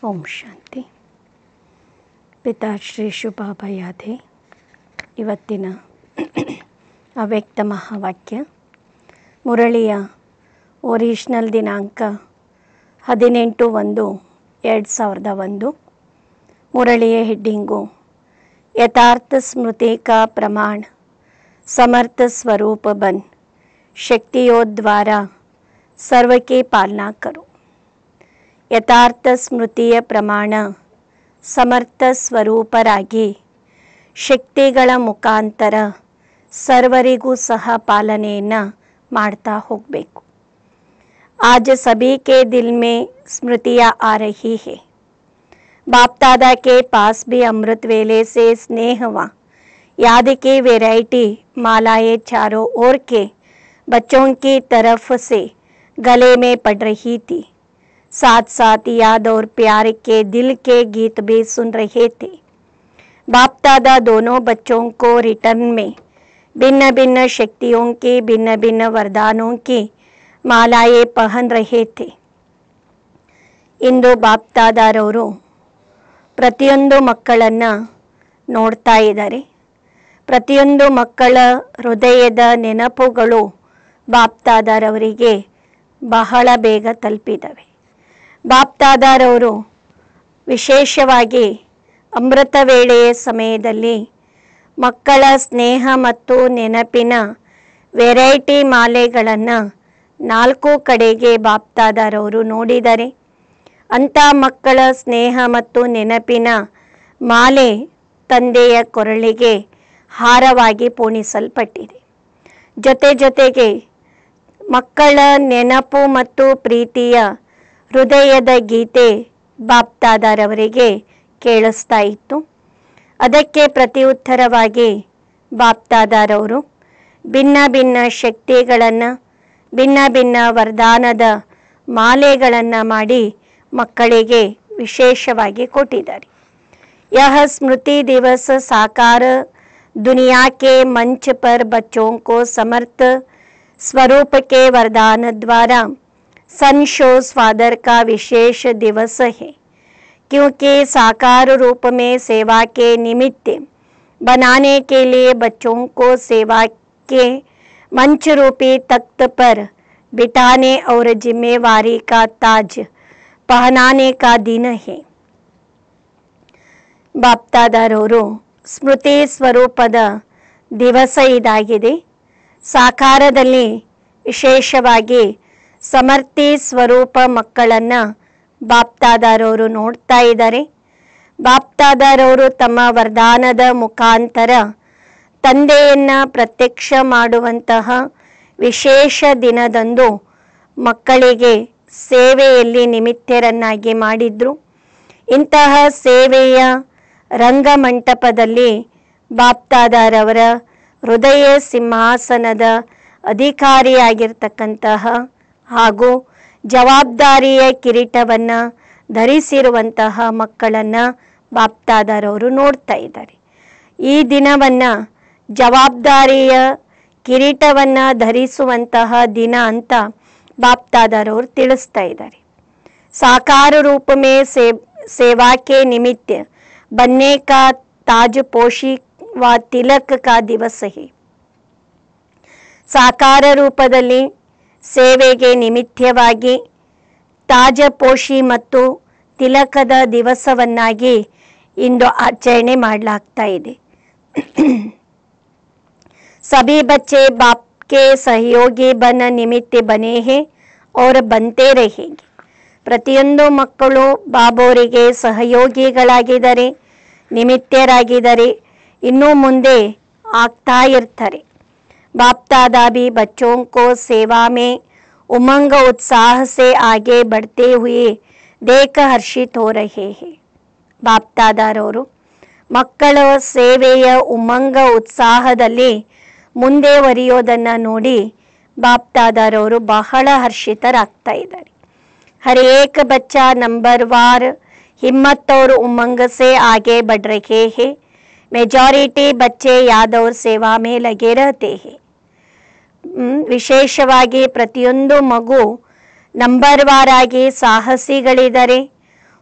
ಓಂ ಶಾಂತಿ ಪಿತಾಶ್ರೀ ಶುಭಾಭಯಾಧೆ ಇವತ್ತಿನ ಅವ್ಯಕ್ತ ಮಹಾವಾಕ್ಯ ಮುರಳಿಯ ಒರಿಜಿನಲ್ ದಿನಾಂಕ ಹದಿನೆಂಟು ಒಂದು ಎರಡು ಸಾವಿರದ ಒಂದು ಮುರಳಿಯ ಹೆಡ್ಡಿಂಗು ಯಥಾರ್ಥ ಸ್ಮೃತಿ ಕಾ ಪ್ರಮಾಣ ಸಮರ್ಥ ಸ್ವರೂಪ ಬನ್ ಶಕ್ತಿಯೋ ದ್ವಾರ ಸರ್ವಕ್ಕೆ ಪಾಲನಾ ಕರು ಯಥಾರ್ಥ ಸ್ಮೃತಿಯ ಪ್ರಮಾಣ ಸಮರ್ಥ ಸ್ವರೂಪರಾಗಿ ಶಕ್ತಿಗಳ ಮುಖಾಂತರ ಸರ್ವರಿಗೂ ಸಹ ಪಾಲನೆಯನ್ನು ಮಾಡ್ತಾ ಹೋಗಬೇಕು आज सभी के दिल में स्मृतियाँ आ रही है बाप दादा के पास भी अमृत वेले से स्नेह व याद की वैरायटी मालाएं चारों ओर के बच्चों की तरफ से गले में पड़ रही थी साथ साथ याद और प्यार के दिल के गीत भी सुन रहे थे बाप दादा दोनों बच्चों को रिटर्न में भिन्न भिन्न शक्तियों की भिन्न भिन्न वरदानों की ಮಾಲಾಯೆ ಪಹನ್ ರಹೇ ಥೆ ಇಂದು ಬಾಪ್ತಾದಾರವರು ಪ್ರತಿಯೊಂದು ಮಕ್ಕಳನ್ನು ನೋಡ್ತಾ ಇದ್ದಾರೆ ಪ್ರತಿಯೊಂದು ಮಕ್ಕಳ ಹೃದಯದ ನೆನಪುಗಳು ಬಾಪ್ತಾದಾರವರಿಗೆ ಬಹಳ ಬೇಗ ತಲುಪಿದವೆ ಬಾಪ್ತಾದಾರವರು ವಿಶೇಷವಾಗಿ ಅಮೃತ ವೇಳೆಯ ಸಮಯದಲ್ಲಿ ಮಕ್ಕಳ ಸ್ನೇಹ ಮತ್ತು ನೆನಪಿನ ವೆರೈಟಿ ಮಾಲೆಗಳನ್ನು ನಾಲ್ಕು ಕಡೆಗೆ ಬಾಪ್ತಾದಾರವರು ನೋಡಿದರೆ ಅಂಥ ಮಕ್ಕಳ ಸ್ನೇಹ ಮತ್ತು ನೆನಪಿನ ಮಾಲೆ ತಂದೆಯ ಕೊರಳಿಗೆ ಹಾರವಾಗಿ ಪೂಣಿಸಲ್ಪಟ್ಟಿದೆ ಜೊತೆ ಜೊತೆಗೆ ಮಕ್ಕಳ ನೆನಪು ಮತ್ತು ಪ್ರೀತಿಯ ಹೃದಯದ ಗೀತೆ ಬಾಪ್ತಾದಾರವರಿಗೆ ಕೇಳಿಸ್ತಾ ಇತ್ತು ಅದಕ್ಕೆ ಪ್ರತಿ ಉತ್ತರವಾಗಿ ಬಾಪ್ತಾದಾರವರು ಭಿನ್ನ ಭಿನ್ನ ಶಕ್ತಿಗಳನ್ನು ಭಿನ್ನ ಭಿನ್ನ ವರದಾನದ ಮಾಲೆಗಳನ್ನು ಮಾಡಿ ಮಕ್ಕಳಿಗೆ ವಿಶೇಷವಾಗಿ ಕೊಟ್ಟಿದ್ದಾರೆ यह स्मृति दिवस साकार दुनिया के मंच पर बच्चों को समर्थ स्वरूप के वरदान द्वारा सनशो स्वादर का विशेष दिवस है क्योंकि साकार रूप में सेवा के निमित्त बनाने के लिए बच्चों को सेवा के मंच रूपी तख्त पर बिठाने और जिम्मेवारी का ताज पहनाने का दिन है ಬಾಪ್ತಾದಾರವರು ಸ್ಮೃತಿ ಸ್ವರೂಪದ ದಿವಸ ಇದಾಗಿದೆ ಸಾಕಾರದಲ್ಲಿ ವಿಶೇಷವಾಗಿ ಸಮರ್ಥಿ ಸ್ವರೂಪ ಮಕ್ಕಳನ್ನು ಬಾಪ್ತಾದಾರವರು ನೋಡ್ತಾ ಇದ್ದಾರೆ ಬಾಪ್ತಾದಾರವರು ತಮ್ಮ ವರದಾನದ ಮುಖಾಂತರ ತಂದೆಯನ್ನು ಪ್ರತ್ಯಕ್ಷ ಮಾಡುವಂತಹ ವಿಶೇಷ ದಿನದಂದು ಮಕ್ಕಳಿಗೆ ಸೇವೆಯಲ್ಲಿ ನಿಮಿತ್ತರನ್ನಾಗಿ ಮಾಡಿದ್ರು ಇಂತಹ ಸೇವೆಯ ರಂಗಮಂಟಪದಲ್ಲಿ ಬಾಪ್ತಾದಾರವರ ಹೃದಯ ಸಿಂಹಾಸನದ ಅಧಿಕಾರಿಯಾಗಿರ್ತಕ್ಕಂತಹ ಹಾಗೂ ಜವಾಬ್ದಾರಿಯ ಕಿರೀಟವನ್ನು ಧರಿಸಿರುವಂತಹ ಮಕ್ಕಳನ್ನು ಬಾಪ್ತಾದಾರವರು ನೋಡ್ತಾ ಇದ್ದಾರೆ ಈ ದಿನವನ್ನು ಜವಾಬ್ದಾರಿಯ ಕಿರೀಟವನ್ನು ಧರಿಸುವಂತಹ ದಿನ ಅಂತ ಬಾಪ್ತಾದಾರವರು ತಿಳಿಸ್ತಾ ಇದ್ದಾರೆ साकार रूप में से, सेवा के निमित्त बनने का ताजपोशी व तिलक का दिवस है ಸಾಕಾರ ರೂಪದಲ್ಲಿ ಸೇವೆಗೆ ನಿಮಿತ್ತವಾಗಿ ತಾಜಪೋಷಿ ಮತ್ತು ತಿಲಕದ ದಿವಸವನ್ನಾಗಿ ಇಂದು ಆಚರಣೆ ಮಾಡಲಾಗ್ತಾ ಇದೆ सभी बच्चे बाप के सहयोगी बन निमित्त बने हैं और बनते रहेंगे ಪ್ರತಿಯೊಂದು ಮಕ್ಕಳು ಬಾಬೋರಿಗೆ ಸಹಯೋಗಿಗಳಾಗಿದ್ದಾರೆ ನಿಮಿತ್ತರಾಗಿದ್ದಾರೆ ಇನ್ನೂ ಮುಂದೆ ಆಗ್ತಾ ಇರ್ತಾರೆ बापदादा भी बच्चों को सेवा में उमंग उत्साह से आगे बढ़ते हुए देख हर्षित हो रहे हैं ಬಾಪ್ತಾದಾರವರು ಮಕ್ಕಳ ಸೇವೆಯ ಉಮಂಗ ಉತ್ಸಾಹದಲ್ಲಿ ಮುಂದೆವರಿಯೋದನ್ನು ನೋಡಿ ಬಾಪ್ತಾದಾರವರು ಬಹಳ ಹರ್ಷಿತರಾಗ್ತಾ ಇದ್ದಾರೆ हर एक बच्चा नंबरवार हिम्मत और उमंग से आगे बढ़ रहे हैं मेजॉरिटी बच्चे याद और सेवा में लगे रहते हैं ಹ್ಮ್, ವಿಶೇಷವಾಗಿ ಪ್ರತಿಯೊಂದು ಮಗು ನಂಬರ್ ವಾರಾಗಿ ಸಾಹಸಿಗಳಿದ್ದಾರೆ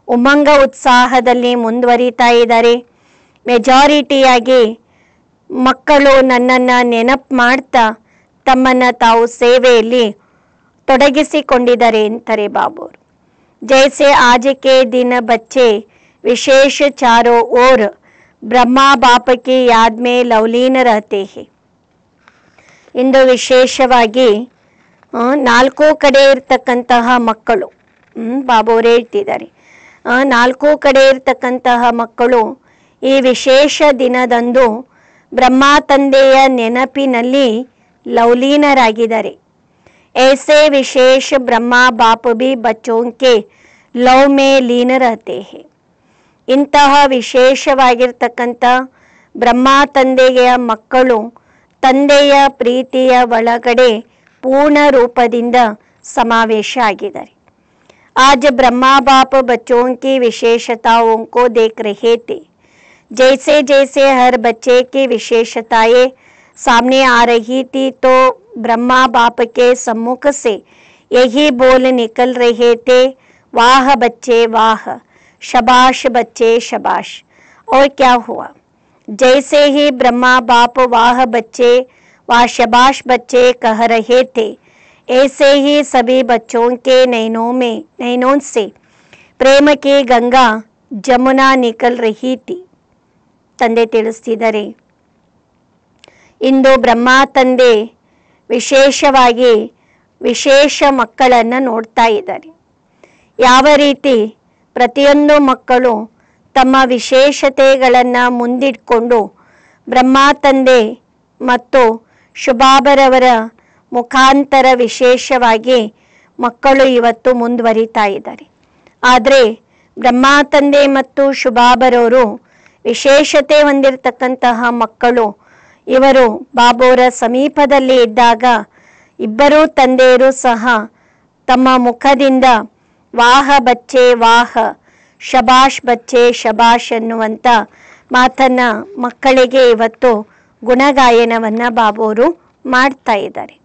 ಉಮಂಗ ಉತ್ಸಾಹದಲ್ಲಿ ಮುಂದುವರಿತಾ ಇದ್ದಾರೆ ಮೆಜಾರಿಟಿಯಾಗಿ ಮಕ್ಕಳು ನನ್ನನ್ನು ನೆನಪು ಮಾಡ್ತಾ ತಮ್ಮನ್ನು ತಾವು ಸೇವೆಯಲ್ಲಿ ತೊಡಗಿಸಿಕೊಂಡಿದ್ದಾರೆ ಅಂತಾರೆ ಬಾಬೂರು जैसे आज के दिन बच्चे विशेष चारों ओर ब्रह्मा बाप की याद में लवलीन रहते हैं ಇಂದು ವಿಶೇಷವಾಗಿ ಆ, ನಾಲ್ಕು ಕಡೆ ಇರ್ತಕ್ಕಂತಹ ಮಕ್ಕಳು ಹ್ಮ್, ಬಾಬುವರೇ ಹೇಳ್ತಿದ್ದಾರೆ ಆ, ನಾಲ್ಕು ಕಡೆ ಇರ್ತಕ್ಕಂತಹ ಮಕ್ಕಳು ಈ ವಿಶೇಷ ದಿನದಂದು ಬ್ರಹ್ಮ ತಂದೆಯ ನೆನಪಿನಲ್ಲಿ ಲವಲೀನರಾಗಿದ್ದಾರೆ ऐसे विशेष ब्रह्मा बाप भी बच्चों के लव में लीन रहते हैं ಇಂತಹ ವಿಶೇಷವಾಗಿರ್ತಕ್ಕಂಥ ಬ್ರಹ್ಮ ತಂದೆಯ ಮಕ್ಕಳು ತಂದೆಯ ಪ್ರೀತಿಯ ಒಳಗಡೆ ಪೂರ್ಣ ರೂಪದಿಂದ ಸಮಾವೇಶ ಆಗಿದ್ದಾರೆ आज ब्रह्मा बाप बच्चों की विशेषताओं को देख रहे थे जैसे जैसे हर बच्चे की विशेषताएं सामने आ रही थी तो ब्रह्मा बाप के सम्मुख से यही बोल निकल रहे थे वाह बच्चे वाह शबाश बच्चे शबाश और क्या हुआ जैसे ही ब्रह्मा बाप वाह बच्चे वाह शबाश बच्चे कह रहे थे ऐसे ही सभी बच्चों के नैनों में नैनों से प्रेम की गंगा जमुना निकल रही थी ತಂದೆ ತಿಳಿಸ್ತಿದ್ದಾರೆ ಇಂದು ಬ್ರಹ್ಮ ತಂದೆ ವಿಶೇಷವಾಗಿ ವಿಶೇಷ ಮಕ್ಕಳನ್ನು ನೋಡ್ತಾ ಇದ್ದಾರೆ ಯಾವ ರೀತಿ ಪ್ರತಿಯೊಂದು ಮಕ್ಕಳು ತಮ್ಮ ವಿಶೇಷತೆಗಳನ್ನು ಮುಂದಿಟ್ಕೊಂಡು ಬ್ರಹ್ಮ ತಂದೆ ಮತ್ತು ಶುಭಾಬರವರ ಮುಖಾಂತರ ವಿಶೇಷವಾಗಿ ಮಕ್ಕಳು ಇವತ್ತು ಮುಂದುವರಿತಾ ಇದ್ದಾರೆ ಆದರೆ ಬ್ರಹ್ಮ ತಂದೆ ಮತ್ತು ಶುಭಾಬರವರು ವಿಶೇಷತೆ ಹೊಂದಿರತಕ್ಕಂತಹ ಮಕ್ಕಳು ಇವರು ಬಾಬೋರ ಸಮೀಪದಲ್ಲಿ ಇದ್ದಾಗ ಇಬ್ಬರೂ ತಂದೆಯರು ಸಹ ತಮ್ಮ ಮುಖದಿಂದ ವಾಹ ಬಚ್ಚೆ ವಾಹ ಶಬಾಷ್ ಬಚ್ಚೆ ಶಬಾಷ್ ಅನ್ನುವಂಥ ಮಾತನ್ನ ಮಕ್ಕಳಿಗೆ ಇವತ್ತು ಗುಣಗಾಯನವನ್ನ ಬಾಬೋರು ಮಾಡ್ತಾ ಇದ್ದಾರೆ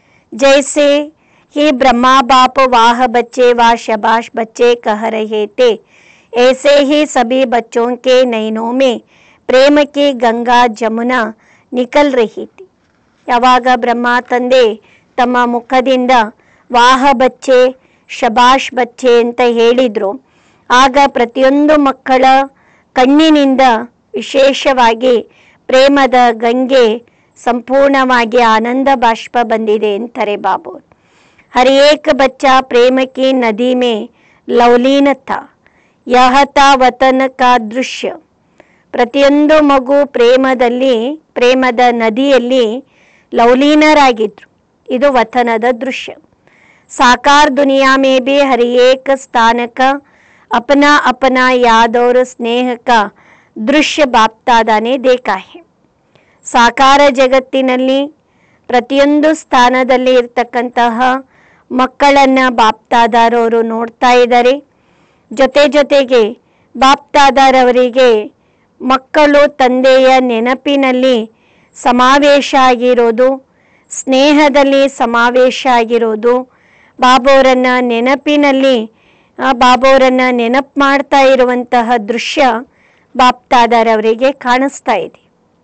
जैसे ही ब्रह्मा बाप वाह बच्चे वाह शबाश बच्चे कह रहे थे ऐसे ही सभी बच्चों के नैनों में प्रेम की गंगा जमुना ನಿಕಲ್ ರಹಿ ಥಿ ಯಾವಾಗ ಬ್ರಹ್ಮ ತಂದೆ ತಮ್ಮ ಮುಖದಿಂದ ವಾಹ ಬಚ್ಚೆ ಶಬಾಷ್ ಬಚ್ಚೆ ಅಂತ ಹೇಳಿದ್ರು ಆಗ ಪ್ರತಿಯೊಂದು ಮಕ್ಕಳ ಕಣ್ಣಿನಿಂದ ವಿಶೇಷವಾಗಿ ಪ್ರೇಮದ ಗಂಗೆ ಸಂಪೂರ್ಣವಾಗಿ ಆನಂದ ಬಾಷ್ಪ ಬಂದಿದೆ ಅಂತಾರೆ ಬಾಬು हर एक बच्चा प्रेम की नदी में लवलीन था यह था वतन का दृश्य ಪ್ರತಿಯೊಂದು ಮಗು ಪ್ರೇಮದಲ್ಲಿ ಪ್ರೇಮದ ನದಿಯಲ್ಲಿ ಲವಲೀನರಾಗಿದ್ರು ಇದು ವತನದ ದೃಶ್ಯ साकार दुनिया में भी हर एक स्थान का अपना अपना याद और स्नेह का दृश्य बाप्तादाने देखा है ಸಾಕಾರ ಜಗತ್ತಿನಲ್ಲಿ ಪ್ರತಿಯೊಂದು ಸ್ಥಾನದಲ್ಲಿ ಇರ್ತಕ್ಕಂತಹ ಮಕ್ಕಳನ್ನ ಬಾಪ್ತಾದಾರವರು ನೋಡ್ತಾ ಇದ್ದಾರೆ ಜೊತೆ ಜೊತೆಗೆ ಬಾಪ್ತಾದಾರವರಿಗೆ ಮಕ್ಕಳು ತಂದೆಯ ನೆನಪಿನಲ್ಲಿ ಸಮಾವೇಶ ಆಗಿರೋದು ಸ್ನೇಹದಲ್ಲಿ ಸಮಾವೇಶ ಆಗಿರೋದು ಬಾಬೋರನ್ನ ನೆನಪಿನಲ್ಲಿ ಆ, ಬಾಬೋರನ್ನ ನೆನಪು ಮಾಡ್ತಾ ಇರುವಂತಹ ದೃಶ್ಯ ಬಾಪ್ತಾದಾರವರಿಗೆ ಕಾಣಿಸ್ತಾ ಇದೆ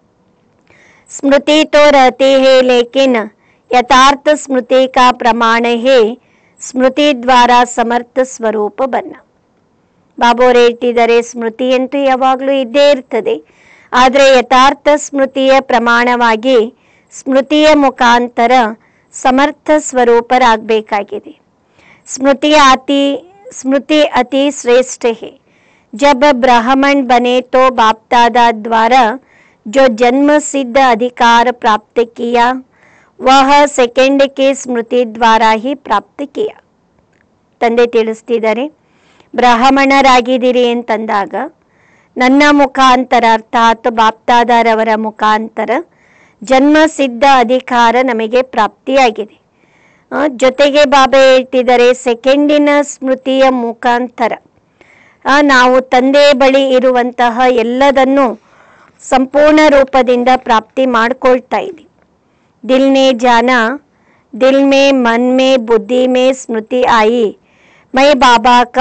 स्मृति तो रहती है लेकिन यथार्थ स्मृति का प्रमाण है ಸ್ಮೃತಿ ದ್ವಾರ ಸಮರ್ಥ ಸ್ವರೂಪ ಬನ್ನ ಬಾಬೋರು ಹೇಳ್ತಿದ್ದಾರೆ ಸ್ಮೃತಿ ಅಂತೂ ಯಾವಾಗಲೂ ಇದ್ದೇ ಇರ್ತದೆ ಆದರೆ ಯಥಾರ್ಥ ಸ್ಮೃತಿಯ ಪ್ರಮಾಣವಾಗಿ ಸ್ಮೃತಿಯ ಮುಖಾಂತರ ಸಮರ್ಥ ಸ್ವರೂಪರಾಗಬೇಕಾಗಿದೆ स्मृति आती स्मृति अति श्रेष्ठ है जब ब्राह्मण बने तो बाप दादा द्वारा जो जन्म सिद्ध अधिकार प्राप्त किया वह सेकेंड की स्मृति द्वारा ही प्राप्त किया ತಂದೆ ತಿಳಿಸ್ತಿದ್ದಾರೆ ಬ್ರಾಹ್ಮಣರಾಗಿದ್ದೀರಿ ಅಂತಂದಾಗ ನನ್ನ ಮುಖಾಂತರ ಅರ್ಥಾತ್ ಬಾಪ್ತಾದಾರವರ ಮುಖಾಂತರ ಜನ್ಮ ಸಿದ್ಧ ಅಧಿಕಾರ ನಮಗೆ ಪ್ರಾಪ್ತಿಯಾಗಿದೆ ಆ, ಜೊತೆಗೆ ಬಾಬಾ ಹೇಳ್ತಿದ್ದಾರೆ ಸೆಕೆಂಡಿನ ಸ್ಮೃತಿಯ ಮುಖಾಂತರ ಆ, ನಾವು ತಂದೆ ಬಳಿ ಇರುವಂತಹ ಎಲ್ಲದನ್ನು ಸಂಪೂರ್ಣ ರೂಪದಿಂದ ಪ್ರಾಪ್ತಿ ಮಾಡ್ಕೊಳ್ತಾ ಇದ್ದೀವಿ दिल ने जाना दिल में मन में बुद्धि में स्मृति आई मैं बाबा का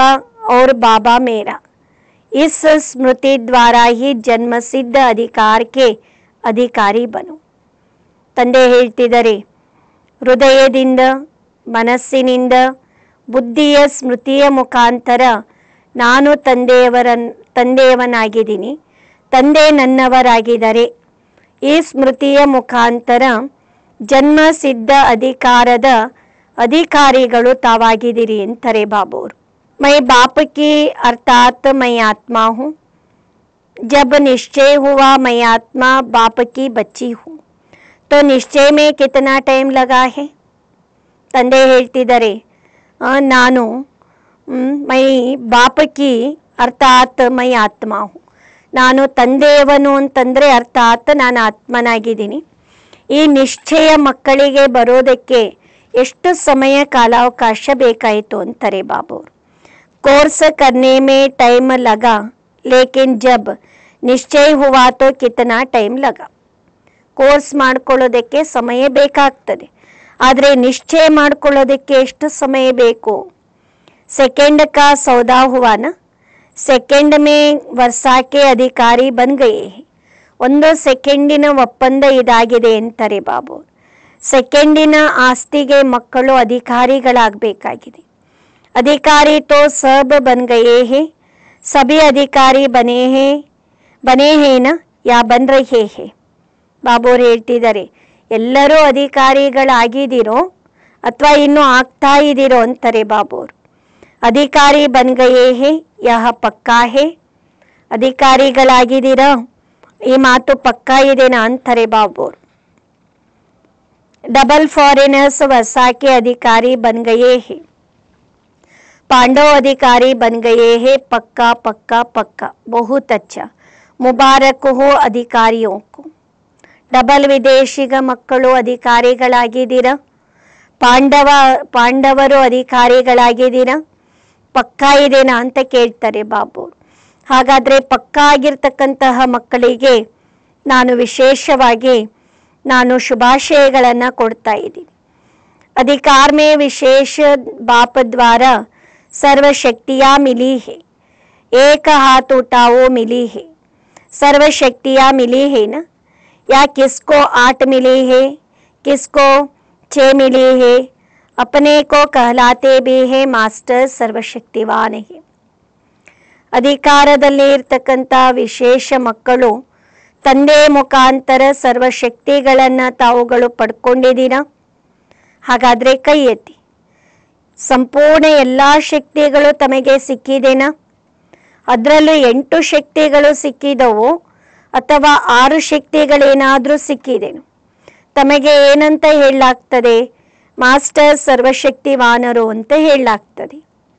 और बाबा मेरा इस स्मृति द्वारा ही जन्म सिद्ध अधिकार के ಅಧಿಕಾರಿ ಬನು ತಂದೆ ಹೇಳ್ತಿದ್ದಾರೆ ಹೃದಯದಿಂದ ಮನಸ್ಸಿನಿಂದ ಬುದ್ಧಿಯ ಸ್ಮೃತಿಯ ಮುಖಾಂತರ ನಾನು ತಂದೆಯವರ ತಂದೆಯವನಾಗಿದ್ದೀನಿ ತಂದೆ ನನ್ನವರಾಗಿದ್ದಾರೆ ಈ ಸ್ಮೃತಿಯ ಮುಖಾಂತರ ಜನ್ಮ ಸಿದ್ಧ ಅಧಿಕಾರದ ಅಧಿಕಾರಿಗಳು ತಾವಾಗಿದ್ದೀರಿ ಅಂತಾರೆ ಬಾಬುವರು ಮೈ ಬಾಪ್ ಕಿ ಅರ್ಥಾತ್ ಮೈ ಆತ್ಮ ಹೂँ जब निश्चय हुआ मैं आत्मा बाप की बच्ची हूँ तो निश्चय में कितना टाइम लगा है ತಂದೆ ಹೇಳ್ತಿದ್ದಾರೆ ಆ, ನಾನು ಮ್, ಮೈ ಬಾಪಕಿ ಅರ್ಥಾತ್ ಮೈ ಆತ್ಮ ಹೂँ ನಾನು ತಂದೆಯವನು ಅಂತಂದರೆ ಅರ್ಥಾತ್ ನಾನು ಆತ್ಮನಾಗಿದ್ದೀನಿ ಈ ನಿಶ್ಚಯ ಮಕ್ಕಳಿಗೆ ಬರೋದಕ್ಕೆ ಎಷ್ಟು ಸಮಯ ಕಾಲಾವಕಾಶ ಬೇಕಾಯಿತು ಅಂತಾರೆ ಬಾಬು कोर्स करने में टाइम लगा लेकिन जब निश्चय हुआ तो कितना ಟೈಮ್ ಲಗಾ ಕೋರ್ಸ್ ಮಾಡ್ಕೊಳ್ಳೋದಕ್ಕೆ ಸಮಯ ಬೇಕಾಗ್ತದೆ ಆದರೆ ನಿಶ್ಚಯ ಮಾಡ್ಕೊಳ್ಳೋದಕ್ಕೆ ಎಷ್ಟು ಸಮಯ ಬೇಕು ಸೆಕೆಂಡ್ ಕಾ ಸೌದಾ ಹುವಾನ ಸೆಕೆಂಡ್ ಮೇ ವರ್ಷಕ್ಕೆ ಅಧಿಕಾರಿ ಬನ್ ಗಯೇ ಹೈ. ಒಂದು ಸೆಕೆಂಡಿನ ಒಪ್ಪಂದ ಇದಾಗಿದೆ ಅಂತಾರೆ ಬಾಬು ಸೆಕೆಂಡಿನ ಆಸ್ತಿಗೆ ಮಕ್ಕಳು ಅಧಿಕಾರಿಗಳಾಗಬೇಕಾಗಿದೆ अधिकारी तो सब बन गए हैं सभी अधिकारी बने हैं बने हैं ना ಯಾ ಬನ್ ರಹೆ ಹೇ ಬಾಬೋರು ಹೇಳ್ತಿದ್ದಾರೆ ಎಲ್ಲರೂ ಅಧಿಕಾರಿಗಳಾಗಿದ್ದೀರೋ ಅಥವಾ ಇನ್ನೂ ಆಗ್ತಾ ಇದ್ದೀರೋ ಅಂತಾರೆ ಬಾಬೋರು ಅಧಿಕಾರಿ ಬನ್ ಗಯೇ ಹೇ ಯಹ ಪಕ್ಕಾ ಹೇ ಅಧಿಕಾರಿಗಳಾಗಿದ್ದೀರಾ ಈ ಮಾತು ಪಕ್ಕಾ ಇದೆನಾ ಅಂತಾರೆ ಬಾಬೋರು ಡಬಲ್ ಫಾರಿನರ್ಸ್ ವಸಾಕೆ ಅಧಿಕಾರಿ ಬನ್ ಗಯೇ ಹೇ पांडव अधिकारी बन गए हैं पक्का पक्का पक्का बहुत अच्छा ಮುಬಾರಕ್ ಹೋ ಅಧಿಕಾರಿಯೋ ಡಬಲ್ ವಿದೇಶಿಗ ಮಕ್ಕಳು ಅಧಿಕಾರಿಗಳಾಗಿದ್ದೀರಾ ಪಾಂಡವ ಪಾಂಡವರು ಅಧಿಕಾರಿಗಳಾಗಿದ್ದೀರಾ ಪಕ್ಕಾ ಇದೆನಾ ಅಂತ ಕೇಳ್ತಾರೆ ಬಾಬು ಹಾಗಾದರೆ ಪಕ್ಕಾ ಆಗಿರ್ತಕ್ಕಂತಹ ಮಕ್ಕಳಿಗೆ ನಾನು ವಿಶೇಷವಾಗಿ ನಾನು ಶುಭಾಶಯಗಳನ್ನು ಕೊಡ್ತಾ ಇದ್ದೀನಿ अधिकार में विशेष बाप द्वारा सर्व शक्तियाँ मिली है एक हाथ उठाओ मिली है सर्व शक्तियाँ मिली है ना या किसको आठ मिली है किसको छः मिली है अपने को कहलाते भी है मास्टर सर्वशक्तिवान है ಅಧಿಕಾರದಲ್ಲಿ ಇರ್ತಕ್ಕಂಥ ವಿಶೇಷ ಮಕ್ಕಳು ತಂದೆ ಮುಖಾಂತರ ಸರ್ವಶಕ್ತಿಗಳನ್ನು ತಾವುಗಳು ಪಡ್ಕೊಂಡಿದ್ದೀರಾ ಹಾಗಾದರೆ ಕೈ ಎತ್ತಿ ಸಂಪೂರ್ಣ ಎಲ್ಲ ಶಕ್ತಿಗಳು ತಮಗೆ ಸಿಕ್ಕಿದೆನಾ ಅದರಲ್ಲೂ ಎಂಟು ಶಕ್ತಿಗಳು ಸಿಕ್ಕಿದವು ಅಥವಾ ಆರು ಶಕ್ತಿಗಳೇನಾದರೂ ಸಿಕ್ಕಿದೆನು ತಮಗೆ ಏನಂತ ಹೇಳಲಾಗ್ತದೆ ಮಾಸ್ಟರ್ ಸರ್ವಶಕ್ತಿವಾನರು ಅಂತ ಹೇಳಲಾಗ್ತದೆ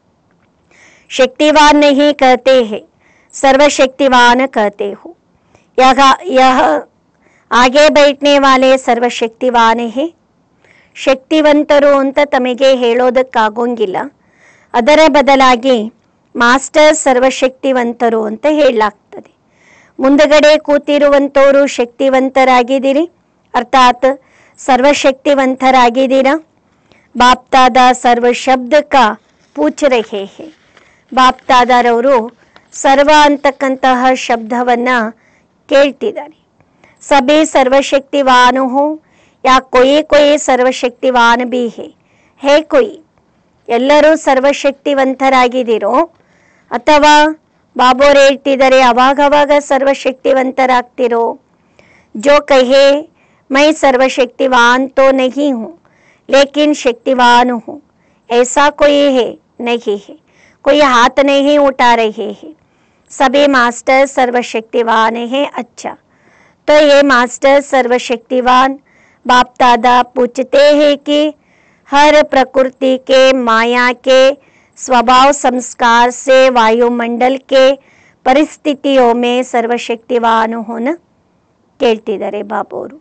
शक्तिवान नहीं कहते हैं सर्वशक्तिवान कहते हो यह यह आगे बैठने वाले सर्वशक्तिवान है ಶಕ್ತಿವಂತರು ಅಂತ ತಮಗೆ ಹೇಳೋದಕ್ಕಾಗೋಂಗಿಲ್ಲ ಅದರ ಬದಲಾಗಿ ಮಾಸ್ಟರ್ ಸರ್ವಶಕ್ತಿವಂತರು ಅಂತ ಹೇಳಲಾಗ್ತದೆ ಮುಂದಗಡೆ ಕೂತಿರುವಂಥವರು ಶಕ್ತಿವಂತರಾಗಿದ್ದೀರಿ ಅರ್ಥಾತ್ ಸರ್ವಶಕ್ತಿವಂತರಾಗಿದ್ದೀರಾ ಬಾಪ್ತಾದ ಸರ್ವ ಶಬ್ದ ಕಾ ಪೂಚ್ ರಹೆ ಹೇ ಬಾಪ್ತಾದರವರು ಸರ್ವ ಅಂತಕ್ಕಂತಹ ಶಬ್ದವನ್ನು ಕೇಳ್ತಿದ್ದಾರೆ ಸಭೆ ಸರ್ವಶಕ್ತಿವಾನು ಹೋ ಯಾ ಕೊಯ್ ಕೊಯ್ ಸರ್ವಶಕ್ತಿವಾನ್ ಬಿ ಹೇ ಹೇ ಕೊಯ್ ಎಲ್ಲರೂ ಸರ್ವಶಕ್ತಿವಂತರಾಗಿದ್ದೀರೋ ಅಥವಾ ಬಾಬೋರ್ ಹೇಳ್ತಿದ್ದಾರೆ ಅವಾಗವಾಗ ಸರ್ವಶಕ್ತಿವಂತರಾಗ್ತಿರೋ जो कहे मैं सर्वशक्तिवान तो नहीं हूँ लेकिन शक्तिवान हूँ ऐसा कोई है नहीं है कोई हाथ नहीं उठा रहे हैं सभी मास्टर सर्वशक्तिवान है अच्छा तो ये मास्टर सर्वशक्तिवान बाप दादा पूछते हैं कि हर प्रकृति के माया के स्वभाव संस्कार से वायुमंडल के परिस्थितियों में सर्वशक्तिवान होना ಕೇಳ್ತಿದ್ದಾರೆ ಬಾಬು ಅವರು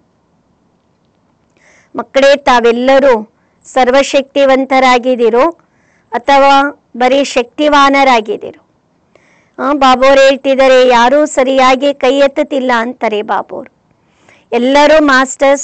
ಮಕ್ಕಳೇ ತಾವೆಲ್ಲರೂ ಸರ್ವಶಕ್ತಿವಂತರಾಗಿದ್ದೀರೋ ಅಥವಾ ಬರೀ ಶಕ್ತಿವಾನರಾಗಿದ್ದೀರೋ ಆ, ಬಾಬು ಅವ್ರು ಹೇಳ್ತಿದ್ದಾರೆ ಯಾರೂ ಸರಿಯಾಗಿ ಕೈ ಎತ್ತುತ್ತಿಲ್ಲ ಅಂತಾರೆ ಬಾಬು ಅವರು ಎಲ್ಲರೂ ಮಾಸ್ಟರ್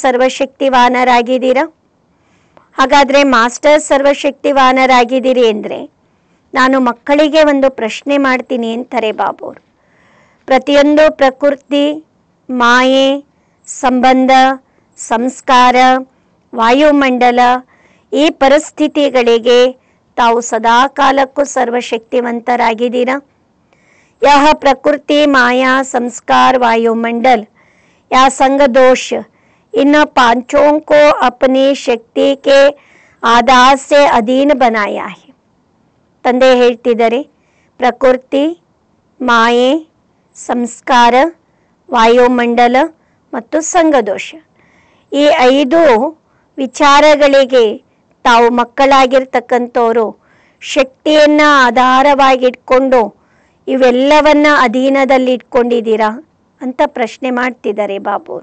ಸರ್ವಶಕ್ತಿವಾನರಾಗಿದ್ದೀರಾ ಹಾಗಾದರೆ ಮಾಸ್ಟರ್ ಸರ್ವಶಕ್ತಿವಾನರಾಗಿದ್ದೀರಿ ಅಂದರೆ ನಾನು ಮಕ್ಕಳಿಗೆ ಒಂದು ಪ್ರಶ್ನೆ ಮಾಡ್ತೀನಿ ಅಂತಾರೆ ಬಾಬೋರು ಪ್ರತಿಯೊಂದು ಪ್ರಕೃತಿ ಮಾಯೆ ಸಂಬಂಧ ಸಂಸ್ಕಾರ ವಾಯುಮಂಡಲ ಈ ಪರಿಸ್ಥಿತಿಗಳಿಗೆ ತಾವು ಸದಾ ಕಾಲಕ್ಕೂ ಸರ್ವಶಕ್ತಿವಂತರಾಗಿದ್ದೀರಾ यह प्रकृति माया संस्कार वायुमंडल या संग दोष इन पांचों को अपनी शक्ति के आधार से अधीन बनाया है ತಂದೆ ಹೇಳ್ತಿದ್ದಾರೆ ಪ್ರಕೃತಿ ಮಾಯೆ ಸಂಸ್ಕಾರ ವಾಯುಮಂಡಲ ಮತ್ತು ಸಂಘದೋಷ ಈ ಐದು ವಿಚಾರಗಳಿಗೆ ತಾವು ಮಕ್ಕಳಾಗಿರ್ತಕ್ಕಂಥವರು ಶಕ್ತಿಯನ್ನ ಆಧಾರವಾಗಿಟ್ಕೊಂಡು ಇವೆಲ್ಲವನ್ನ ಅಧೀನದಲ್ಲಿ ಇಟ್ಕೊಂಡಿದ್ದೀರಾ ಅಂತ ಪ್ರಶ್ನೆ ಮಾಡ್ತಿದ್ದಾರೆ ಬಾಬೂರು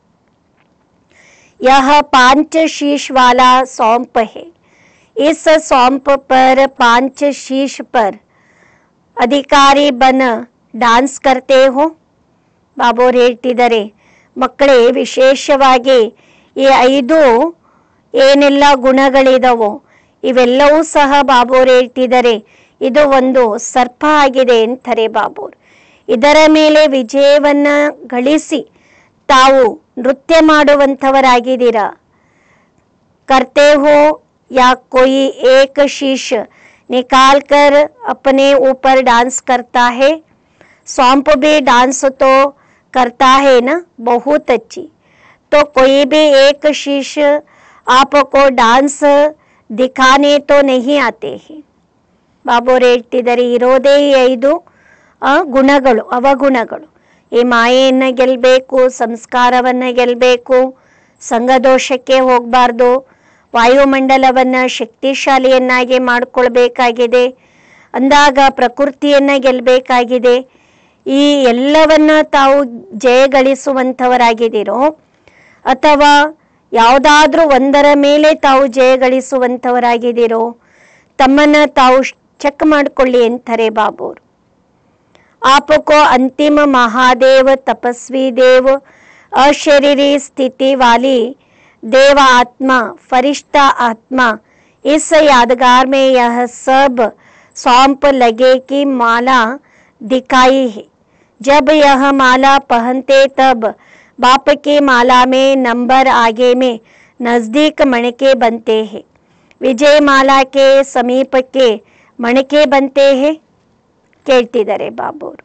यह पांच शीश वाला सौंप है इस सौंप पर पांच शीश पर अधिकारी बन डांस करते हो ಬಾಬೋರು ಹೇಳ್ತಿದ್ದಾರೆ ಮಕ್ಕಳೇ ವಿಶೇಷವಾಗಿ ಈ ಐದು ಏನೆಲ್ಲ ಗುಣಗಳಿದಾವೋ ಇವೆಲ್ಲವೂ ಸಹ ಬಾಬೋರು ಹೇಳ್ತಿದ್ದಾರೆ ಇದು ಒಂದು ಸರ್ಪ ಆಗಿದೆ ಅಂತಾರೆ ಬಾಬೋರು ಇದರ ಮೇಲೆ ವಿಜಯವನ್ನ ಗಳಿಸಿ ತಾವು ನೃತ್ಯ ಮಾಡುವಂಥವರಾಗಿದ್ದೀರಾ करते हो या कोई एक शीश निकाल कर अपने ऊपर डांस करता है सौंप भी डांस तो करता है ना बहुत अच्छी तो कोई भी एक शीश आपको डांस दिखाने तो नहीं आते हैं ಬಾಬೋರು ಹೇಳ್ತಿದ್ದಾರೆ ಇರೋದೇ ಈ ಐದು ಆ, ಗುಣಗಳು ಅವಗುಣಗಳು ಈ ಮಾಯೆಯನ್ನು ಗೆಲ್ಲಬೇಕು ಸಂಸ್ಕಾರವನ್ನು ಗೆಲ್ಲಬೇಕು ಸಂಘದೋಷಕ್ಕೆ ಹೋಗಬಾರ್ದು ವಾಯುಮಂಡಲವನ್ನು ಶಕ್ತಿಶಾಲಿಯನ್ನಾಗಿ ಮಾಡಿಕೊಳ್ಬೇಕಾಗಿದೆ ಅಂದಾಗ ಪ್ರಕೃತಿಯನ್ನು ಗೆಲ್ಲಬೇಕಾಗಿದೆ ಈ ಎಲ್ಲವನ್ನ ತಾವು ಜಯಗಳಿಸುವಂಥವರಾಗಿದ್ದೀರೋ ಅಥವಾ ಯಾವುದಾದ್ರೂ ಒಂದರ ಮೇಲೆ ತಾವು ಜಯಗಳಿಸುವಂಥವರಾಗಿದ್ದೀರೋ ತಮ್ಮನ್ನ ತಾವು ಚೆಕ್ ಮಾಡಿಕೊಳ್ಳಿ ಅಂತಾರೆ ಬಾಬೋರು आपको अंतिम महादेव तपस्वी देव अशरीरी स्थिति वाली देव आत्मा फरिश्ता आत्मा इस यादगार में यह सब सौंप लगे की माला दिखाई है जब यह माला पहनते तब बाप की माला में नंबर आगे में नजदीक मणके बनते हैं विजय माला के समीप के मणके बनते हैं ಕೇಳ್ತಿದ್ದಾರೆ ಬಾಬೋರು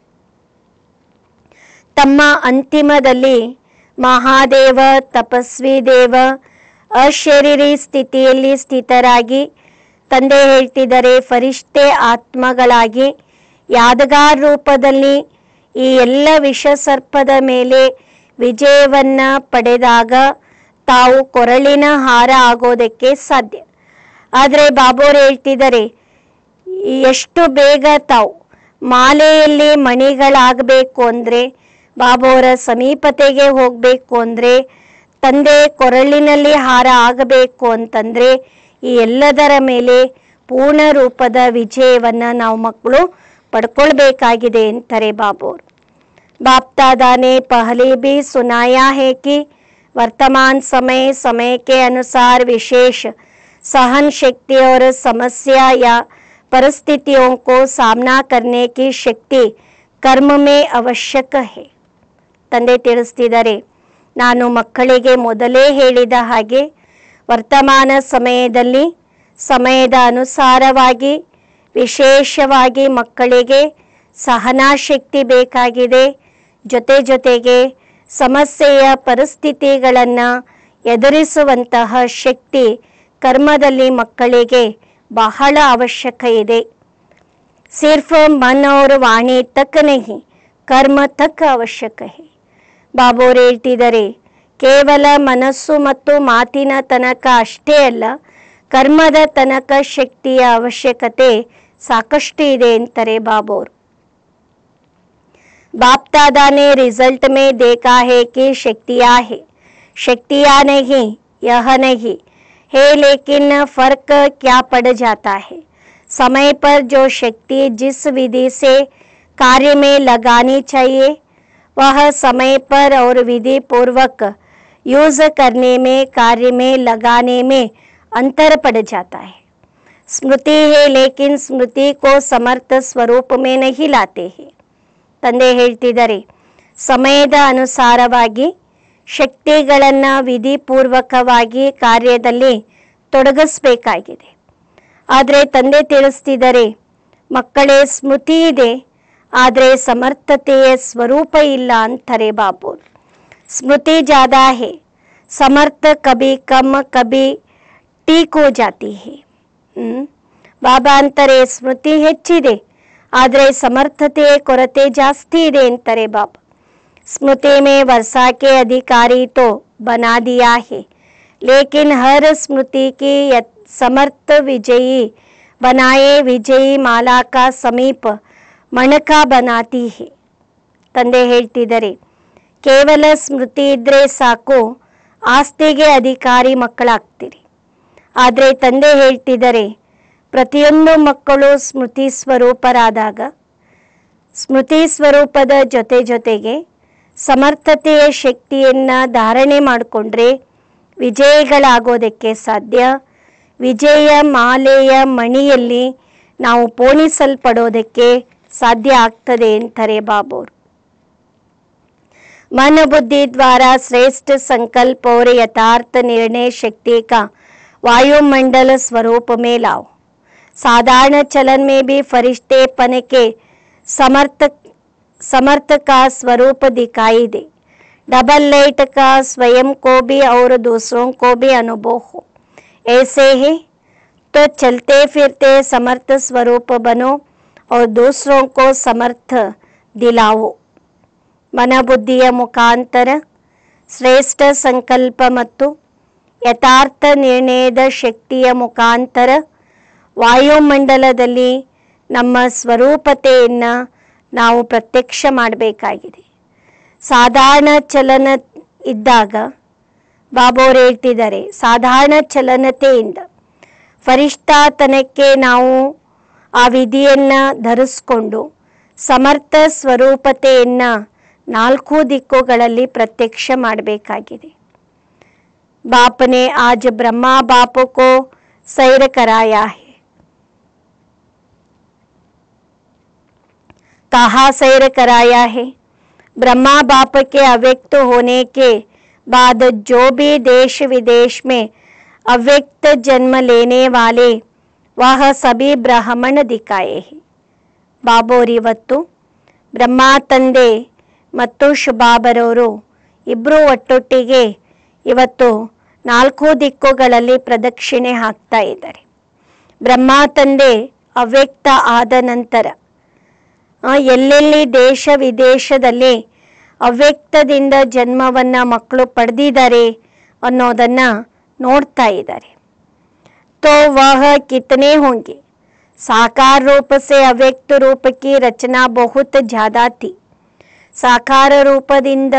ತಮ್ಮ ಅಂತಿಮದಲ್ಲಿ ಮಹಾದೇವ ತಪಸ್ವಿ ದೇವ ಅಶರೀರಿ ಸ್ಥಿತಿಯಲ್ಲಿ ಸ್ಥಿತರಾಗಿ ತಂದೆ ಹೇಳ್ತಿದ್ದಾರೆ ಫರಿಷ್ಠೆ ಆತ್ಮಗಳಾಗಿ ಯಾದಗಾರ್ ರೂಪದಲ್ಲಿ ಈ ಎಲ್ಲ ವಿಷ ಸರ್ಪದ ಮೇಲೆ ವಿಜಯವನ್ನ ಪಡೆದಾಗ ತಾವು ಕೊರಳಿನ ಹಾರ ಆಗೋದಕ್ಕೆ ಸಾಧ್ಯ ಆದರೆ ಬಾಬೋರು ಹೇಳ್ತಿದ್ದಾರೆ ಎಷ್ಟು ಬೇಗ ತಾವು ಮಾಲೆಯಲ್ಲಿ ಮಣಿಗಳಾಗಬೇಕು ಅಂದರೆ ಬಾಬೋರ ಸಮೀಪತೆಗೆ ಹೋಗಬೇಕು ಅಂದರೆ ತಂದೆ ಕೊರಳಿನಲ್ಲಿ ಹಾರ ಆಗಬೇಕು ಅಂತಂದರೆ ಈ ಎಲ್ಲದರ ಮೇಲೆ ಪೂರ್ಣ ರೂಪದ ವಿಜಯವನ್ನು ನಾವು ಮಕ್ಕಳು ಪಡ್ಕೊಳ್ಬೇಕಾಗಿದೆ ಅಂತಾರೆ ಬಾಬೋರು बाप दादा ने पहले भी सुनाया है कि वर्तमान समय समय के अनुसार विशेष सहन शक्ति और समस्या या परिस्थितियों को सामना करने की शक्ति कर्म में आवश्यक है ತಂದೆ ತಿಳಿಸ್ತಿದ್ದಾರೆ ನಾನು ಮಕ್ಕಳಿಗೆ ಮೊದಲೇ ಹೇಳಿದ ಹಾಗೆ ವರ್ತಮಾನ ಸಮಯದಲ್ಲಿ ಸಮಯದ ಅನುಸಾರವಾಗಿ ವಿಶೇಷವಾಗಿ ಮಕ್ಕಳಿಗೆ ಸಹನಾಶಕ್ತಿ ಬೇಕಾಗಿದೆ ಜೊತೆ ಜೊತೆಗೆ ಸಮಸ್ಯೆಯ ಪರಿಸ್ಥಿತಿಗಳನ್ನು ಎದುರಿಸುವಂತಹ ಶಕ್ತಿ ಕರ್ಮದಲ್ಲಿ ಮಕ್ಕಳಿಗೆ ಬಹಳ ಅವಶ್ಯಕ ಇದೆ सिर्फ मन और वाणी तक नहीं ಕರ್ಮ ತಕ್ಕ ಅವಶ್ಯಕ ಹೇ ಬಾಬೋರು ಹೇಳ್ತಿದ್ದಾರೆ ಕೇವಲ ಮನಸ್ಸು ಮತ್ತು ಮಾತಿನ ತನಕ ಅಷ್ಟೇ ಅಲ್ಲ ಕರ್ಮದ ತನಕ ಶಕ್ತಿಯ ಅವಶ್ಯಕತೆ ಸಾಕಷ್ಟು ಇದೆ ಅಂತಾರೆ ಬಾಬೋರು बाप दादा ने रिजल्ट में देखा है कि शक्तियाँ है शक्तियाँ नहीं यह नहीं है लेकिन फर्क क्या पड़ जाता है समय पर जो शक्ति जिस विधि से कार्य में लगानी चाहिए वह समय पर और विधि पूर्वक यूज करने में कार्य में लगाने में अंतर पड़ जाता है स्मृति है लेकिन स्मृति को समर्थ स्वरूप में नहीं लाते हैं ತಂದೆ ಹೇಳ್ತಿದ್ದಾರೆ ಸಮಯದ ಅನುಸಾರವಾಗಿ ಶಕ್ತಿಗಳನ್ನು ವಿಧಿಪೂರ್ವಕವಾಗಿ ಕಾರ್ಯದಲ್ಲಿ ತೊಡಗಿಸ್ಬೇಕಾಗಿದೆ ಆದರೆ ತಂದೆ ತಿಳಿಸ್ತಿದ್ದಾರೆ ಮಕ್ಕಳೇ ಸ್ಮೃತಿ ಇದೆ ಆದರೆ ಸಮರ್ಥತೆಯ ಸ್ವರೂಪ ಇಲ್ಲ ಅಂತಾರೆ ಬಾಬು ಸ್ಮೃತಿ ಜಾದಾ ಹೇ ಸಮರ್ಥ ಕಬಿ ಕಮ್ ಕಬಿ ಟೀಕ್ ಹೋ ಜಾತಿ ಹೇ ಹ್ಮ್? ಬಾಬಾ ಅಂತಾರೆ ಸ್ಮೃತಿ ಹೆಚ್ಚಿದೆ ಆದರೆ ಸಮರ್ಥತೆಯ ಕೊರತೆ ಜಾಸ್ತಿ ಇದೆ ಅಂತಾರೆ ಬಾಬಾ स्मृति में वर्षा के अधिकारी तो बना दिया है लेकिन हर स्मृति की यत- समर्थ विजयी बनाए विजयी माला का समीप मणका बनाती है ತಂದೆ ಹೇಳ್ತಿದ್ದಾರೆ ಕೇವಲ ಸ್ಮೃತಿ ಇದ್ರೆ ಸಾಕು ಆಸ್ತಿಗೆ ಅಧಿಕಾರಿ ಮಕ್ಕಳಾಗ್ತೀರಿ ಆದರೆ ತಂದೆ ಹೇಳ್ತಿದ್ದಾರೆ ಪ್ರತಿಯೊಂದು ಮಕ್ಕಳು ಸ್ಮೃತಿ ಸ್ವರೂಪರಾದಾಗ ಸ್ಮೃತಿ ಸ್ವರೂಪದ ಜೊತೆ ಜೊತೆಗೆ ಸಮರ್ಥತೆಯ ಶಕ್ತಿಯನ್ನು ಧಾರಣೆ ಮಾಡಿಕೊಂಡ್ರೆ ವಿಜಯಗಳಾಗೋದಕ್ಕೆ ಸಾಧ್ಯ ವಿಜಯ ಮಾಲೆಯ ಮಣಿಯಲ್ಲಿ ನಾವು ಪೋಣಿಸಲ್ಪಡೋದಕ್ಕೆ ಸಾಧ್ಯ ಆಗ್ತದೆ ಅಂತಾರೆ ಬಾಬೋರು मन बुद्धि द्वारा श्रेष्ठ संकल्प और यथार्थ निर्णय शक्ति का वायुमंडल स्वरूप में लाओ साधारण चलन में भी फरिश्ते पन के समर्थ समर्थ का स्वरूप दिखाई दे डबल लाइट का स्वयं को भी और दूसरों को भी अनुभव हो ऐसे ही तो चलते फिरते समर्थ स्वरूप बनो और दूसरों को समर्थ दिलाओ ಮನಬುದ್ಧಿಯ ಮುಖಾಂತರ ಶ್ರೇಷ್ಠ ಸಂಕಲ್ಪ ಮತ್ತು ಯಥಾರ್ಥ ನಿರ್ಣಯದ ಶಕ್ತಿಯ ಮುಖಾಂತರ ವಾಯುಮಂಡಲದಲ್ಲಿ ನಮ್ಮ ಸ್ವರೂಪತೆಯನ್ನು ನಾವು ಪ್ರತ್ಯಕ್ಷ ಮಾಡಬೇಕಾಗಿದೆ ಸಾಧಾರಣ ಚಲನ ಇದ್ದಾಗ ಬಾಬೋರು ಹೇಳ್ತಿದ್ದಾರೆ ಸಾಧಾರಣ ಚಲನತೆಯಿಂದ ಫರಿಷ್ಠಾತನಕ್ಕೆ ನಾವು ಆ ವಿಧಿಯನ್ನು ಧರಿಸ್ಕೊಂಡು ಸಮರ್ಥ ಸ್ವರೂಪತೆಯನ್ನು ನಾಲ್ಕು ದಿಕ್ಕುಗಳಲ್ಲಿ ಪ್ರತ್ಯಕ್ಷ ಮಾಡಬೇಕಾಗಿದೆ बाप ने आज ब्रह्मा बाप को सैर कराया है कहा सैर कराया है ब्रह्मा बाप के अव्यक्त होने के बाद जो भी देश विदेश में अव्यक्त जन्म लेने वाले वह सभी ब्राह्मण दिखाए हैं ಬಾಬೋರಿವತ್ತು ಬ್ರಹ್ಮ ತಂದೆ ಮತ್ತು ಶುಭಾಬರವರು ಇಬ್ಬರು ಒಟ್ಟೊಟ್ಟಿಗೆ ಇವತ್ತು ನಾಲ್ಕು ದಿಕ್ಕುಗಳಲ್ಲಿ ಪ್ರದಕ್ಷಿಣೆ ಹಾಕ್ತಾ ಇದ್ದಾರೆ ಬ್ರಹ್ಮ ತಂದೆ ಅವ್ಯಕ್ತ ಆದ ನಂತರ ಆ, ಎಲ್ಲೆಲ್ಲಿ ದೇಶ ವಿದೇಶದಲ್ಲಿ ಅವ್ಯಕ್ತದಿಂದ ಜನ್ಮವನ್ನ ಮಕ್ಕಳು ಪಡೆದಿದ್ದಾರೆ ಅನ್ನೋದನ್ನ ನೋಡ್ತಾ ಇದ್ದಾರೆ तो वह कितने होंगे साकार रूप से अव्यक्त रूप की रचना बहुत ज्यादा थी ಸಾಕಾರ ರೂಪದಿಂದ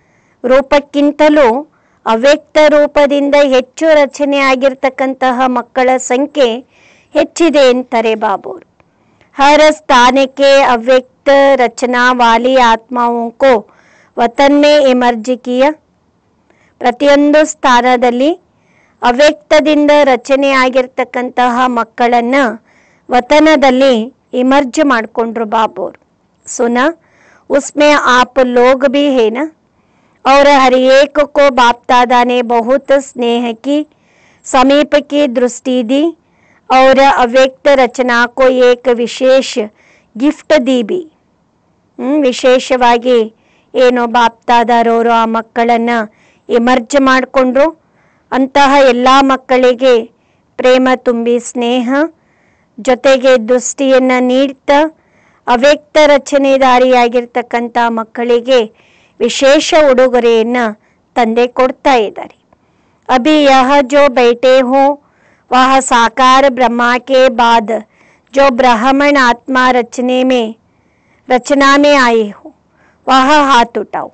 ರೂಪಕ್ಕಿಂತಲೂ ಅವ್ಯಕ್ತ ರೂಪದಿಂದ ಹೆಚ್ಚು ರಚನೆ ಆಗಿರ್ತಕ್ಕಂತಹ ಮಕ್ಕಳ ಸಂಖ್ಯೆ ಹೆಚ್ಚಿದೆ ಅಂತಾರೆ ಬಾಬೋರು हर स्थान के अव्यक्त रचना वाली आत्माओं को वतन में इमर्ज किया ಪ್ರತಿಯೊಂದು ಸ್ಥಾನದಲ್ಲಿ ಅವ್ಯಕ್ತದಿಂದ ರಚನೆ ಆಗಿರ್ತಕ್ಕಂತಹ ಮಕ್ಕಳನ್ನ ವತನದಲ್ಲಿ ಇಮರ್ಜ್ ಮಾಡಿಕೊಂಡ್ರು ಬಾಬೋರು ಸುನ उसमें आप लोग भी है ना और हर एक को बाप दादा ने बहुत स्नेह की समीप की दृष्टि दी और अव्यक्त रचना को एक विशेष ಗಿಫ್ಟ್ दी भी ಹ್ಮ್, ವಿಶೇಷವಾಗಿ ಏನು ಬಾಪ್ತಾದಾರವರು ಆ ಮಕ್ಕಳನ್ನು ಇಮರ್ಜ್ ಮಾಡಿಕೊಂಡ್ರು ಅಂತಹ ಎಲ್ಲ ಮಕ್ಕಳಿಗೆ ಪ್ರೇಮ ತುಂಬಿ ಸ್ನೇಹ ಜೊತೆಗೆ ದೃಷ್ಟಿಯನ್ನು ನೀಡ್ತಾ ಅವ್ಯಕ್ತ ರಚನೆದಾರಿಯಾಗಿರ್ತಕ್ಕಂಥ ಮಕ್ಕಳಿಗೆ ವಿಶೇಷ ಉಡುಗೊರೆಯನ್ನು ತಂದೆ ಕೊಡ್ತಾ ಇದ್ದಾರೆ अभी यह जो बैठे हो वह साकार ब्रह्मा के बाद जो ब्राह्मण आत्मा रचने में रचना में आए हो वह हाथ उठाओ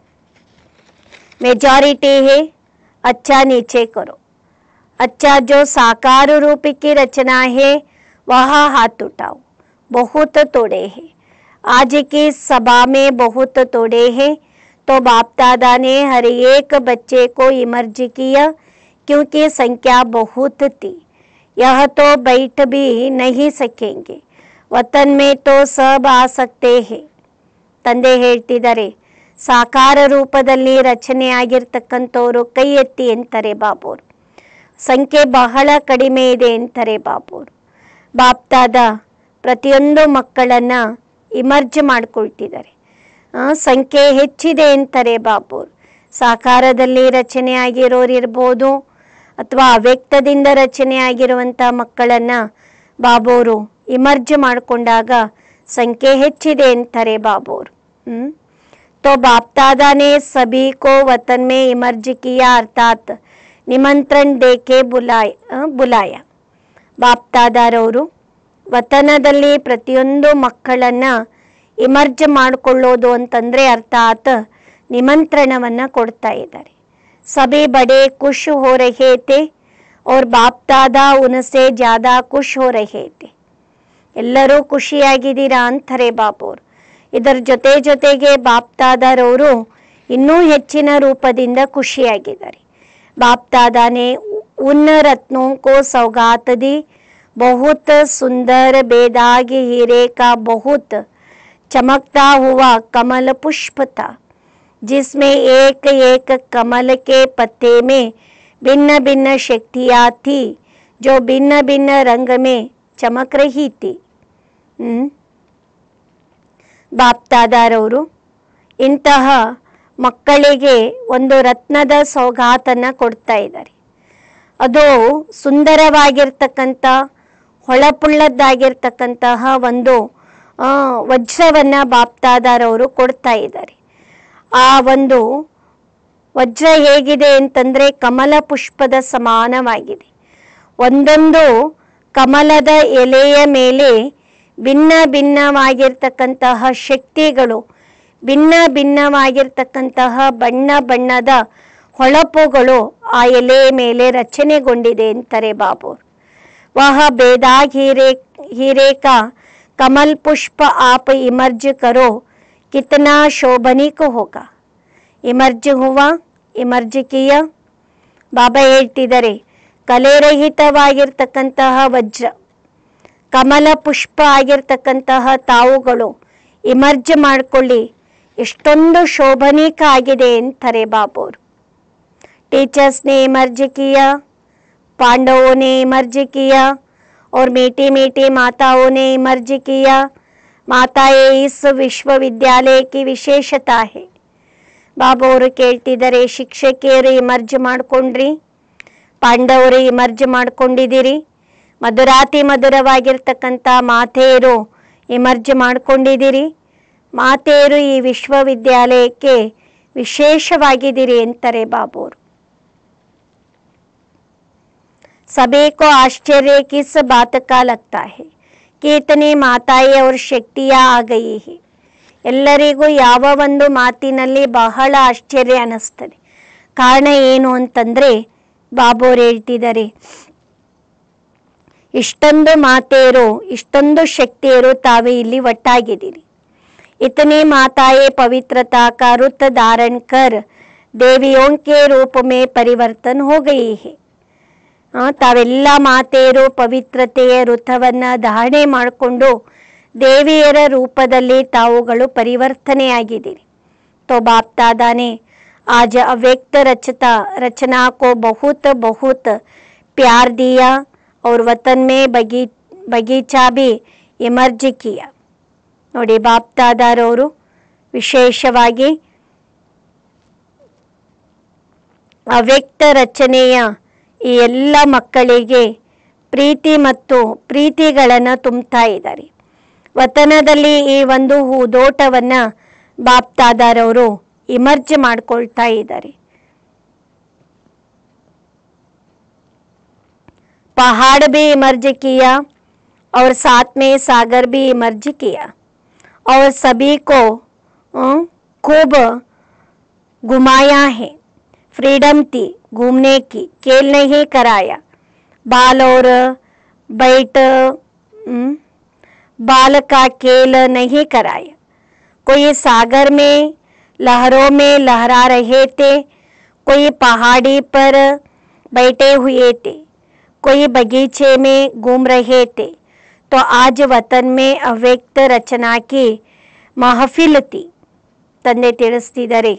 मेजॉरिटी है अच्छा नीचे करो अच्छा जो साकार रूप की रचना है वह हाथ उठाओ बहुत तोड़े हैं आज की सभा में बहुत तोड़े हैं तो बाप दादा ने हर एक बच्चे को इमर्ज किया क्योंकि संख्या बहुत थी यह तो बैठ भी नहीं सकेंगे वतन में तो सब आ सकते हैं ತಂದೆ ಹೇಳ್ತಿದ್ದಾರೆ ಸಾಕಾರ ರೂಪದಲ್ಲಿ ರಚನೆ ಆಗಿರ್ತಕ್ಕಂಥವ್ರು ಕೈ ಎತ್ತಿ ಅಂತಾರೆ ಬಾಬೋರು ಸಂಖ್ಯೆ ಬಹಳ ಕಡಿಮೆ ಇದೆ ಅಂತಾರೆ ಬಾಬೋರು ಬಾಪ್ತಾದ ಪ್ರತಿಯೊಂದು ಮಕ್ಕಳನ್ನ ಇಮರ್ಜ್ ಮಾಡ್ಕೊಳ್ತಿದ್ದಾರೆ ಆ, ಸಂಖ್ಯೆ ಹೆಚ್ಚಿದೆ ಅಂತಾರೆ ಬಾಬೋರು ಸಾಕಾರದಲ್ಲಿ ರಚನೆ ಆಗಿರೋರು ಇರ್ಬೋದು ಅಥವಾ ಅವ್ಯಕ್ತದಿಂದ ರಚನೆ ಆಗಿರುವಂಥ ಮಕ್ಕಳನ್ನ ಬಾಬೋರು ಇಮರ್ಜ್ ಮಾಡಿಕೊಂಡಾಗ ಸಂಖ್ಯೆ ಹೆಚ್ಚಿದೆ ಅಂತಾರೆ ಬಾಬೋರು ಹ್ಮ್ तो बाप दादा ने सभी को वतन में इमर्ज किया अर्थात निमंत्रण दे के बुलाय अ, बुलाया ಬಾಪ್ ದಾದಾರವರು ವತನದಲ್ಲಿ ಪ್ರತಿಯೊಂದು ಮಕ್ಕಳನ್ನ ಇಮರ್ಜ್ ಮಾಡಿಕೊಳ್ಳೋದು ಅಂತಂದ್ರೆ ಅರ್ಥಾತ್ ನಿಮಂತ್ರಣವನ್ನ ಕೊಡ್ತಾ ಇದ್ದಾರೆ ಸಭೆ ಬಡೆ ಖುಷ್ ಹೋ ರಹೇ ತೆ और ಬಾಪ್ ದಾದಾ ಉನಸೆ ಜ್ಯಾದಾ ಖುಷ್ ಹೋ ರಹೇ ತೆ ಎಲ್ಲರೂ ಖುಷಿಯಾಗಿದ್ದೀರಾ ಅಂತಾರೆ ಬಾಬೋರು ಇದರ ಜೊತೆ ಜೊತೆಗೆ ಬಾಪ್ ದಾದಾರವರು ಇನ್ನೂ ಹೆಚ್ಚಿನ ರೂಪದಿಂದ ಖುಷಿಯಾಗಿದ್ದಾರೆ बाप दादा ने उन रत्नों को सौगात दी बहुत सुंदर बेदाग हीरे का बहुत चमकता हुआ कमल पुष्प था जिसमें एक एक कमल के पत्ते में भिन्न भिन्न शक्तियाँ थी जो भिन्न भिन्न रंग में चमक रही थी हम्म? ಬಾಪ್ ದಾದಾರವರು ಇಂತಹ ಮಕ್ಕಳಿಗೆ ಒಂದು ರತ್ನದ ಸೌಗಾತನ್ನ ಕೊಡ್ತಾ ಇದ್ದಾರೆ ಅದು ಸುಂದರವಾಗಿರ್ತಕ್ಕಂಥ ಹೊಳಪುಳ್ಳದ್ದಾಗಿರ್ತಕ್ಕಂತಹ ಒಂದು ಆ, ವಜ್ರವನ್ನ ಬಾಪ್ ದಾದಾರವರು ಕೊಡ್ತಾ ಇದ್ದಾರೆ ಆ ಒಂದು ವಜ್ರ ಹೇಗಿದೆ ಅಂತಂದ್ರೆ ಕಮಲ ಪುಷ್ಪದ ಸಮಾನವಾಗಿದೆ ಒಂದೊಂದು ಕಮಲದ ಎಲೆಯ ಮೇಲೆ ಭಿನ್ನ ಭಿನ್ನವಾಗಿರ್ತಕ್ಕಂತಹ ಶಕ್ತಿಗಳು ಭಿನ್ನ ಭಿನ್ನವಾಗಿರ್ತಕ್ಕಂತಹ ಬಣ್ಣ ಬಣ್ಣದ ಹೊಳಪುಗಳು ಆ ಎಲೆಯ ಮೇಲೆ ರಚನೆಗೊಂಡಿದೆ ಅಂತಾರೆ ಬಾಬು ವಹ ಬೇದಾಗ್ ಹೀರೆ ಹೀರೆ ಕಾ ಕಮಲ್ ಪುಷ್ಪ ಆಪ್ ಇಮರ್ಜ್ ಕರೋ ಕಿತನಾ ಶೋಭನಿಕ ಹೋಗ ಇಮರ್ಜ್ ಹುವ ಇಮರ್ಜ್ ಕಿಯ ಬಾಬಾ ಹೇಳ್ತಿದ್ದಾರೆ ಕಲೆರಹಿತವಾಗಿರ್ತಕ್ಕಂತಹ ವಜ್ರ ಕಮಲ ಪುಷ್ಪ ಆಗಿರ್ತಕ್ಕಂತಹ ತಾವುಗಳು ಇಮರ್ಜ್ ಮಾಡ್ಕೊಳ್ಳಿ ಎಷ್ಟೊಂದು ಶೋಭನೀಕ ಆಗಿದೆ ಅಂತಾರೆ ಬಾಬೋರು टीचर्स ने इमर्ज किया पांडवों ने इमर्ज किया और मीठी मीठी माताओं ने इमर्ज किया ಮಾತಾಯೇ ಇಸ್ ವಿಶ್ವವಿದ್ಯಾಲಯ ಕಿ ವಿಶೇಷತಾ ಹೇ ಬಾಬಾ ಅವರು ಕೇಳ್ತಿದ್ದಾರೆ ಶಿಕ್ಷಕಿಯರು ಇಮರ್ಜ್ ಮಾಡ್ಕೊಂಡ್ರಿ ಪಾಂಡವರು ಇಮರ್ಜ್ ಮಾಡ್ಕೊಂಡಿದ್ದೀರಿ ಮಧುರಾತಿ ಮಧುರವಾಗಿರ್ತಕ್ಕಂಥ ಮಾತೆಯರು ಇಮರ್ಜ್ ಮಾಡ್ಕೊಂಡಿದ್ದೀರಿ ಮಾತೆಯರು ಈ ವಿಶ್ವವಿದ್ಯಾಲಯಕ್ಕೆ ವಿಶೇಷವಾಗಿದ್ದೀರಿ ಅಂತಾರೆ ಬಾಬೋರು सभी को आश्चर्य किस बात का लगता है कि इतनी माताएं और शक्तियाँ आ गई है ಎಲ್ಲರಿಗೂ ಯಾವ ಒಂದು ಮಾತಿನಲ್ಲಿ ಬಹಳ ಆಶ್ಚರ್ಯ ಅನ್ನಿಸ್ತದೆ ಕಾರಣ ಏನು ಅಂತಂದ್ರೆ ಬಾಬೋರು ಹೇಳ್ತಿದ್ದಾರೆ ಇಷ್ಟೊಂದು ಮಾತೆಯರು ಇಷ್ಟೊಂದು ಶಕ್ತಿಯರು ತಾವೇ ಇಲ್ಲಿ ಒಟ್ಟಾಗಿದ್ದೀರಿ इतनी माताएं पवित्रता का रुत धारण कर देवियों के रूप में परिवर्तन हो गई है ಆ, ತಾವೆಲ್ಲ ಮಾತೆಯರು ಪವಿತ್ರತೆಯ ಋತವನ್ನ ಧಾರಣೆ ಮಾಡಿಕೊಂಡು ದೇವಿಯರ ರೂಪದಲ್ಲಿ ತಾವುಗಳು ಪರಿವರ್ತನೆಯಾಗಿದ್ದೀರಿ तो बाप दादा ने आज अव्यक्त रचता रचना को बहुत बहुत प्यार दिया और वतन में बगी बगीचा भी इमर्ज किया ನೋಡಿ ಬಾಪ್ ದಾದಾರವರು ವಿಶೇಷವಾಗಿ ಅವ್ಯಕ್ತ ರಚನೆಯ ಈ ಎಲ್ಲ ಮಕ್ಕಳಿಗೆ ಪ್ರೀತಿ ಮತ್ತು ಪ್ರೀತಿಗಳನ್ನು ತುಂಬ್ತಾ ಇದ್ದಾರೆ ವತನದಲ್ಲಿ ಈ ಒಂದು ಹೂದೋಟವನ್ನ ಬಾಪ್ ದಾದಾರವರು ಇಮರ್ಜ್ ಮಾಡ್ಕೊಳ್ತಾ ಇದ್ದಾರೆ पहाड़ भी इमर्ज किया और साथ में सागर भी इमर्ज किया और सभी को अ, खूब घुमाया है फ्रीडम थी घूमने की खेल नहीं कराया बाल और बैठ हम्म, बाल का खेल नहीं कराया कोई सागर में लहरों में लहरा रहे थे कोई पहाड़ी पर बैठे हुए थे कोई बगीचे में घूम रहे थे तो आज वतन में ಅವ್ಯಕ್ತ ರಚನಾ की महफिल थी ತಂದೆ ತಿಳಿಸ್ತಿದ್ದಾರೆ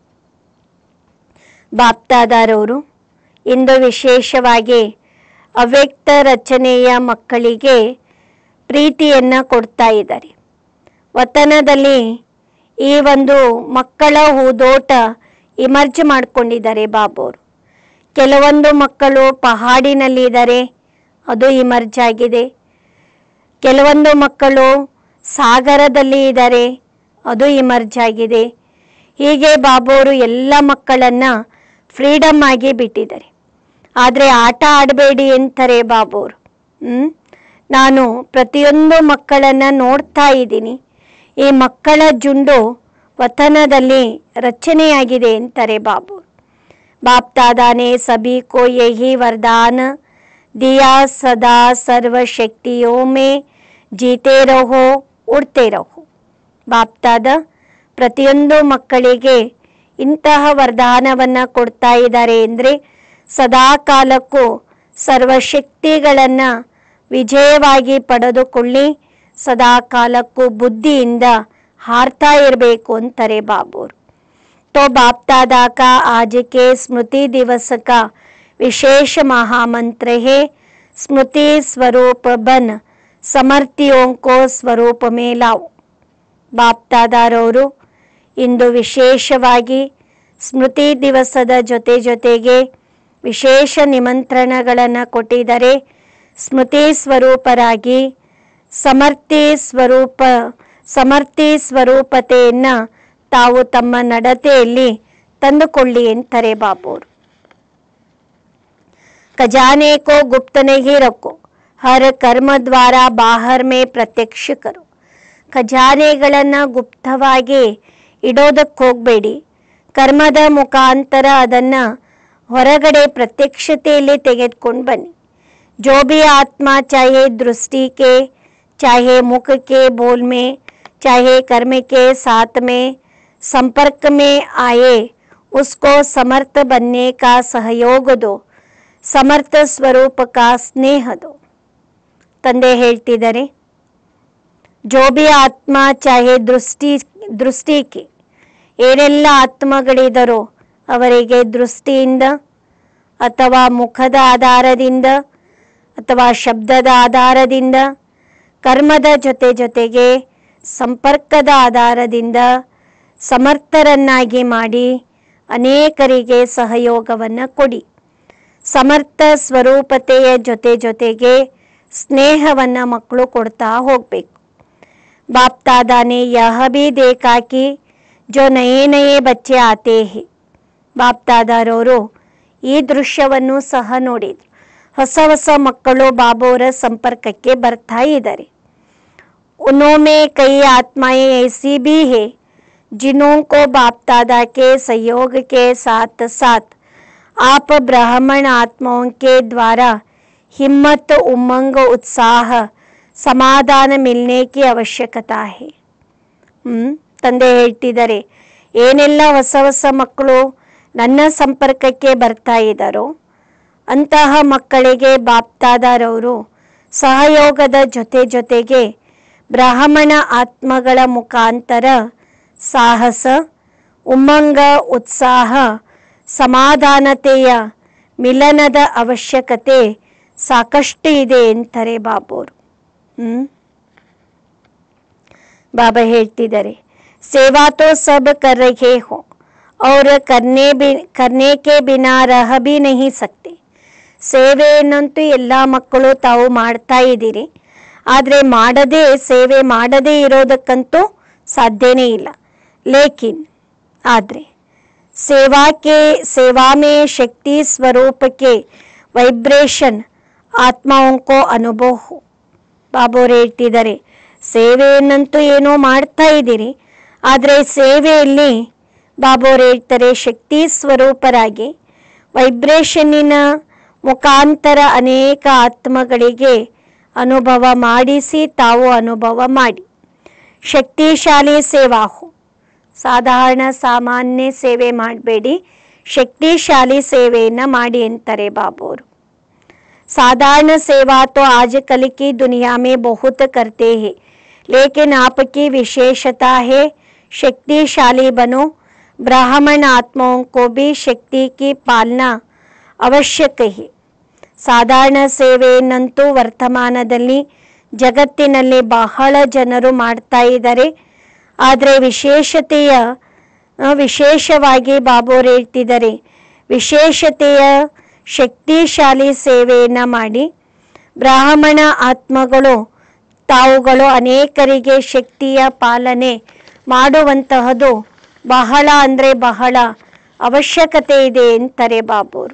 ಬಾಪ್ತಾದಾರವರು ಇಂದು ವಿಶೇಷವಾಗಿ ಅವ್ಯಕ್ತ ರಚನೆಯ ಮಕ್ಕಳಿಗೆ ಪ್ರೀತಿಯನ್ನ ಕೊಡ್ತಾ ಇದ್ದಾರೆ ವತನದಲ್ಲಿ ಈ ಒಂದು ಮಕ್ಕಳ ಹೂದೋಟ ಇಮರ್ಜ್ ಮಾಡ್ಕೊಂಡಿದ್ದಾರೆ ಬಾಬೋರು ಕೆಲವೊಂದು ಮಕ್ಕಳು ಪಹಾಡಿನಲ್ಲಿ ಇದ್ದಾರೆ ಅದು ಇಮರ್ಜ್ ಆಗಿದೆ ಕೆಲವೊಂದು ಮಕ್ಕಳು ಸಾಗರದಲ್ಲಿ ಇದ್ದಾರೆ ಅದು ಇಮರ್ಜ್ ಆಗಿದೆ ಹೀಗೆ ಬಾಬೋರು ಎಲ್ಲ ಮಕ್ಕಳನ್ನ ಫ್ರೀಡಮ್ ಆಗಿ ಬಿಟ್ಟಿದ್ದಾರೆ ಆದರೆ ಆಟ ಆಡಬೇಡಿ ಅಂತಾರೆ ಬಾಬೋರು ಹ್ಮ್ ನಾನು ಪ್ರತಿಯೊಂದು ಮಕ್ಕಳನ್ನ ನೋಡ್ತಾ ಇದ್ದೀನಿ ಈ ಮಕ್ಕಳ ಜುಂಡು ವತನದಲ್ಲಿ ರಚನೆಯಾಗಿದೆ ಅಂತಾರೆ ಬಾಬು बाप दादा ने सभी को यही वरदान दिया सदा सर्व शक्तियों में जीते रहो ಉಡ್ತೇ ರಹೋ ಬಾಪ್ತಾದ ಪ್ರತಿಯೊಂದು ಮಕ್ಕಳಿಗೆ ಇಂತಹ ವರದಾನವನ್ನ ಕೊಡ್ತಾ ಇದ್ದಾರೆ ಅಂದರೆ ಸದಾ ಕಾಲಕ್ಕೂ ಸರ್ವಶಕ್ತಿಗಳನ್ನ ವಿಜಯವಾಗಿ ಪಡೆದುಕೊಳ್ಳಿ ಸದಾ ಕಾಲಕ್ಕೂ ಬುದ್ಧಿಯಿಂದ ಹಾರ್ತಾ ಇರಬೇಕು ಅಂತಾರೆ ಬಾಬೂರು तो बाप दादा का आज के स्मृति दिवस का विशेष महामंत्र है स्मृति स्वरूप बन समर्थियों को ಸ್ವರೂಪ में लाओ ಬಾಪ್ ದಾದಾರವರು ಇಂದು ವಿಶೇಷವಾಗಿ ಸ್ಮೃತಿ ದಿವಸದ ಜೊತೆ ಜೊತೆಗೆ ವಿಶೇಷ ನಿಮಂತ್ರಣಗಳನ್ನು ಕೊಟ್ಟಿದ್ದಾರೆ ಸ್ಮೃತಿ ಸ್ವರೂಪರಾಗಿ ಸಮರ್ಥಿ ಸ್ವರೂಪ ಸಮರ್ಥಿ ಸ್ವರೂಪತೆಯನ್ನು ತಾವು ತಮ್ಮ ನಡತೆಯಲ್ಲಿ ತಂದುಕೊಳ್ಳಿ ಅಂತಾರೆ ಬಾಬೂರು खजाने को गुप्त नहीं रखो हर कर्म द्वाರ ಬಾಹರ್ ಮೇ ಪ್ರತ್ಯಕ್ಷ ಕರು ಖಜಾನೆಗಳನ್ನ ಗುಪ್ತವಾಗಿ ಇಡೋದಕ್ಕೆ ಹೋಗಬೇಡಿ ಕರ್ಮದ ಮುಖಾಂತರ ಅದನ್ನ ಹೊರಗಡೆ ಪ್ರತ್ಯಕ್ಷತೆಯಲ್ಲಿ ತೆಗೆದುಕೊಂಡು ಬನ್ನಿ जो भी आत्मा चाहे दृष्टि के चाहे मुख के बोल में चाहे कर्म के साथ में संपर्क में आए उसको समर्थ बनने का सहयोग दो ಸಮರ್ಥ ಸ್ವರೂಪ ಕಾ ಸ್ನೇಹ ದೋ ತಂದೆ ಹೇಳ್ತಿದ್ದಾರೆ ಜೋ ಬಿ ಆತ್ಮ ಚಾಹೆ ದೃಷ್ಟಿ ದೃಷ್ಟಿಗೆ ಏನೆಲ್ಲ ಆತ್ಮಗಳಿದರೋ ಅವರಿಗೆ ದೃಷ್ಟಿಯಿಂದ ಅಥವಾ ಮುಖದ ಆಧಾರದಿಂದ ಅಥವಾ ಶಬ್ದದ ಆಧಾರದಿಂದ ಕರ್ಮದ ಜೊತೆ ಜೊತೆಗೆ ಸಂಪರ್ಕದ ಆಧಾರದಿಂದ ಸಮರ್ಥರನ್ನಾಗಿ ಮಾಡಿ ಅನೇಕರಿಗೆ ಸಹಯೋಗವನ್ನು ಕೊಡಿ ಸಮರ್ಥ ಸ್ವರೂಪತೆಯ ಜೊತೆ ಜೊತೆಗೆ ಸ್ನೇಹವನ್ನು ಮಕ್ಕಳು ಕೊಡ್ತಾ ಹೋಗಬೇಕು बाप दादा ने यह भी देखा कि जो ನಯೇ ನಯೇ ಬಚ್ಚೆ ಆತೆ ಹೇ ಬಾಪ್ ದಾದಾರವರು ಈ ದೃಶ್ಯವನ್ನು ಸಹ ನೋಡಿದ್ರು ಹೊಸ ಹೊಸ ಮಕ್ಕಳು ಬಾಬೋರ ಸಂಪರ್ಕಕ್ಕೆ ಬರ್ತಾ ಇದ್ದಾರೆ उनों कई आत्माएं ऐसी भी है जिन्हों को बाप दादा के सहयोग के साथ साथ आप ब्राह्मण आत्माओं के द्वारा हिम्मत उमंग उत्साह ಸಮಾಧಾನ ಮಿಲ್ನೆ ಕಿ ಅವಶ್ಯಕತಾ ಹೇ ಹ್ಮ್ ತಂದೆ ಹೇಳ್ತಿದ್ದಾರೆ ಏನೆಲ್ಲ ಹೊಸ ಹೊಸ ಮಕ್ಕಳು ನನ್ನ ಸಂಪರ್ಕಕ್ಕೆ ಬರ್ತಾ ಇದ್ದಾರೋ ಅಂತಹ ಮಕ್ಕಳಿಗೆ ಬಾಪ್ತಾದಾರವರು ಸಹಯೋಗದ ಜೊತೆ ಜೊತೆಗೆ ಬ್ರಾಹ್ಮಣ ಆತ್ಮಗಳ ಮುಖಾಂತರ ಸಾಹಸ ಉಮ್ಮಂಗ ಉತ್ಸಾಹ ಸಮಾಧಾನತೆಯ ಮಿಲನದ ಅವಶ್ಯಕತೆ ಸಾಕಷ್ಟು ಇದೆ ಅಂತಾರೆ ಬಾಬೋರು ಹ್ಮ್ बाबा ಹೇಳ್ತಿದ್ದಾರೆ सेवा तो सब कर रहे हो और करने भी करने के बिना रह भी नहीं सकते ಸೇವೆಯನ್ನಂತೂ ಎಲ್ಲ ಮಕ್ಕಳು ತಾವು ಮಾಡ್ತಾ ಇದ್ದೀರಿ ಆದರೆ ಮಾಡದೆ ಸೇವೆ ಮಾಡದೇ ಇರೋದಕ್ಕಂತೂ ಸಾಧ್ಯನೇ ಇಲ್ಲ ಲೇಕಿನ್ ಆದರೆ सेवा के सेवा में शक्ति स्वरूप के वाइब्रेशन आत्माओं को अनुभव हो ಬಾಬೋರು ಹೇಳ್ತಿದ್ದಾರೆ ಸೇವೆಯನ್ನಂತೂ ಏನೋ ಮಾಡ್ತಾ ಇದ್ದೀರಿ ಆದರೆ ಸೇವೆಯಲ್ಲಿ ಬಾಬೋರು ಹೇಳ್ತಾರೆ ಶಕ್ತಿ ಸ್ವರೂಪರಾಗಿ ವೈಬ್ರೇಷನ್ನಿನ ಮುಖಾಂತರ ಅನೇಕ ಆತ್ಮಗಳಿಗೆ ಅನುಭವ ಮಾಡಿಸಿ ತಾವು ಅನುಭವ ಮಾಡಿ ಶಕ್ತಿಶಾಲಿ ಸೇವಾ ಹೋ ಸಾಧಾರಣ ಸಾಮಾನ್ಯ ಸೇವೆ ಮಾಡಬೇಡಿ ಶಕ್ತಿಶಾಲಿ ಸೇವೆಯನ್ನು ಮಾಡಿ ಅಂತಾರೆ ಬಾಬೋರು साधारण सेवा तो आजकल की दुनिया में बहुत करते हैं लेकिन आपकी विशेषता है शक्तिशाली बनो ब्राह्मण आत्माओं को भी शक्ति की पालना ಅವಶ್ಯಕ ಹಿ ಸಾಧಾರಣ ಸೇವೆಯನ್ನಂತೂ ವರ್ತಮಾನದಲ್ಲಿ ಜಗತ್ತಿನಲ್ಲಿ ಬಹಳ ಜನರು ಮಾಡ್ತಾ ಇದ್ದಾರೆ ಆದರೆ ವಿಶೇಷತೆಯ ಆ, ವಿಶೇಷವಾಗಿ ಬಾಬೋರು ಹೇಳ್ತಿದ್ದಾರೆ ವಿಶೇಷತೆಯ ಶಕ್ತಿಶಾಲಿ ಸೇವೆಯನ್ನು ಮಾಡಿ ಬ್ರಾಹ್ಮಣ ಆತ್ಮಗಳು ತಾವುಗಳು ಅನೇಕರಿಗೆ ಶಕ್ತಿಯ ಪಾಲನೆ ಮಾಡುವಂತಹದ್ದು ಬಹಳ ಅಂದರೆ ಬಹಳ ಅವಶ್ಯಕತೆ ಇದೆ ಅಂತಾರೆ ಬಾಬೋರು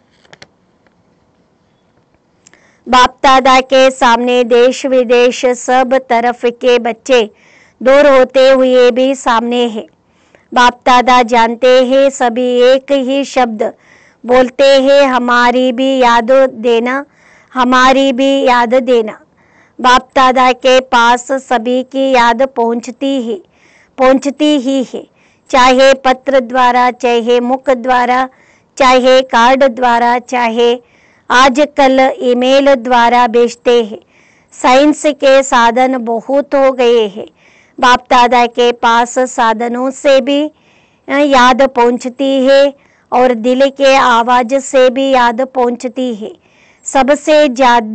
बाप दादा के सामने देश विदेश सब तरफ के बच्चे दूर होते हुए भी सामने है बाप दादा जानते हैं सभी एक ही शब्द बोलते हैं हमारी भी याद देना हमारी भी याद देना बाप दादा के पास सभी की याद पहुंचती है पहुंचती ही है चाहे पत्र द्वारा चाहे मुख द्वारा चाहे कार्ड द्वारा चाहे आजकल ईमेल द्वारा भेजते हैं साइंस के साधन बहुत हो गए हैं बाप दादा के पास साधनों से भी अ, याद पहुंचती है और दिल के आवाज से भी याद पहुंचती है सबसे ज्यादा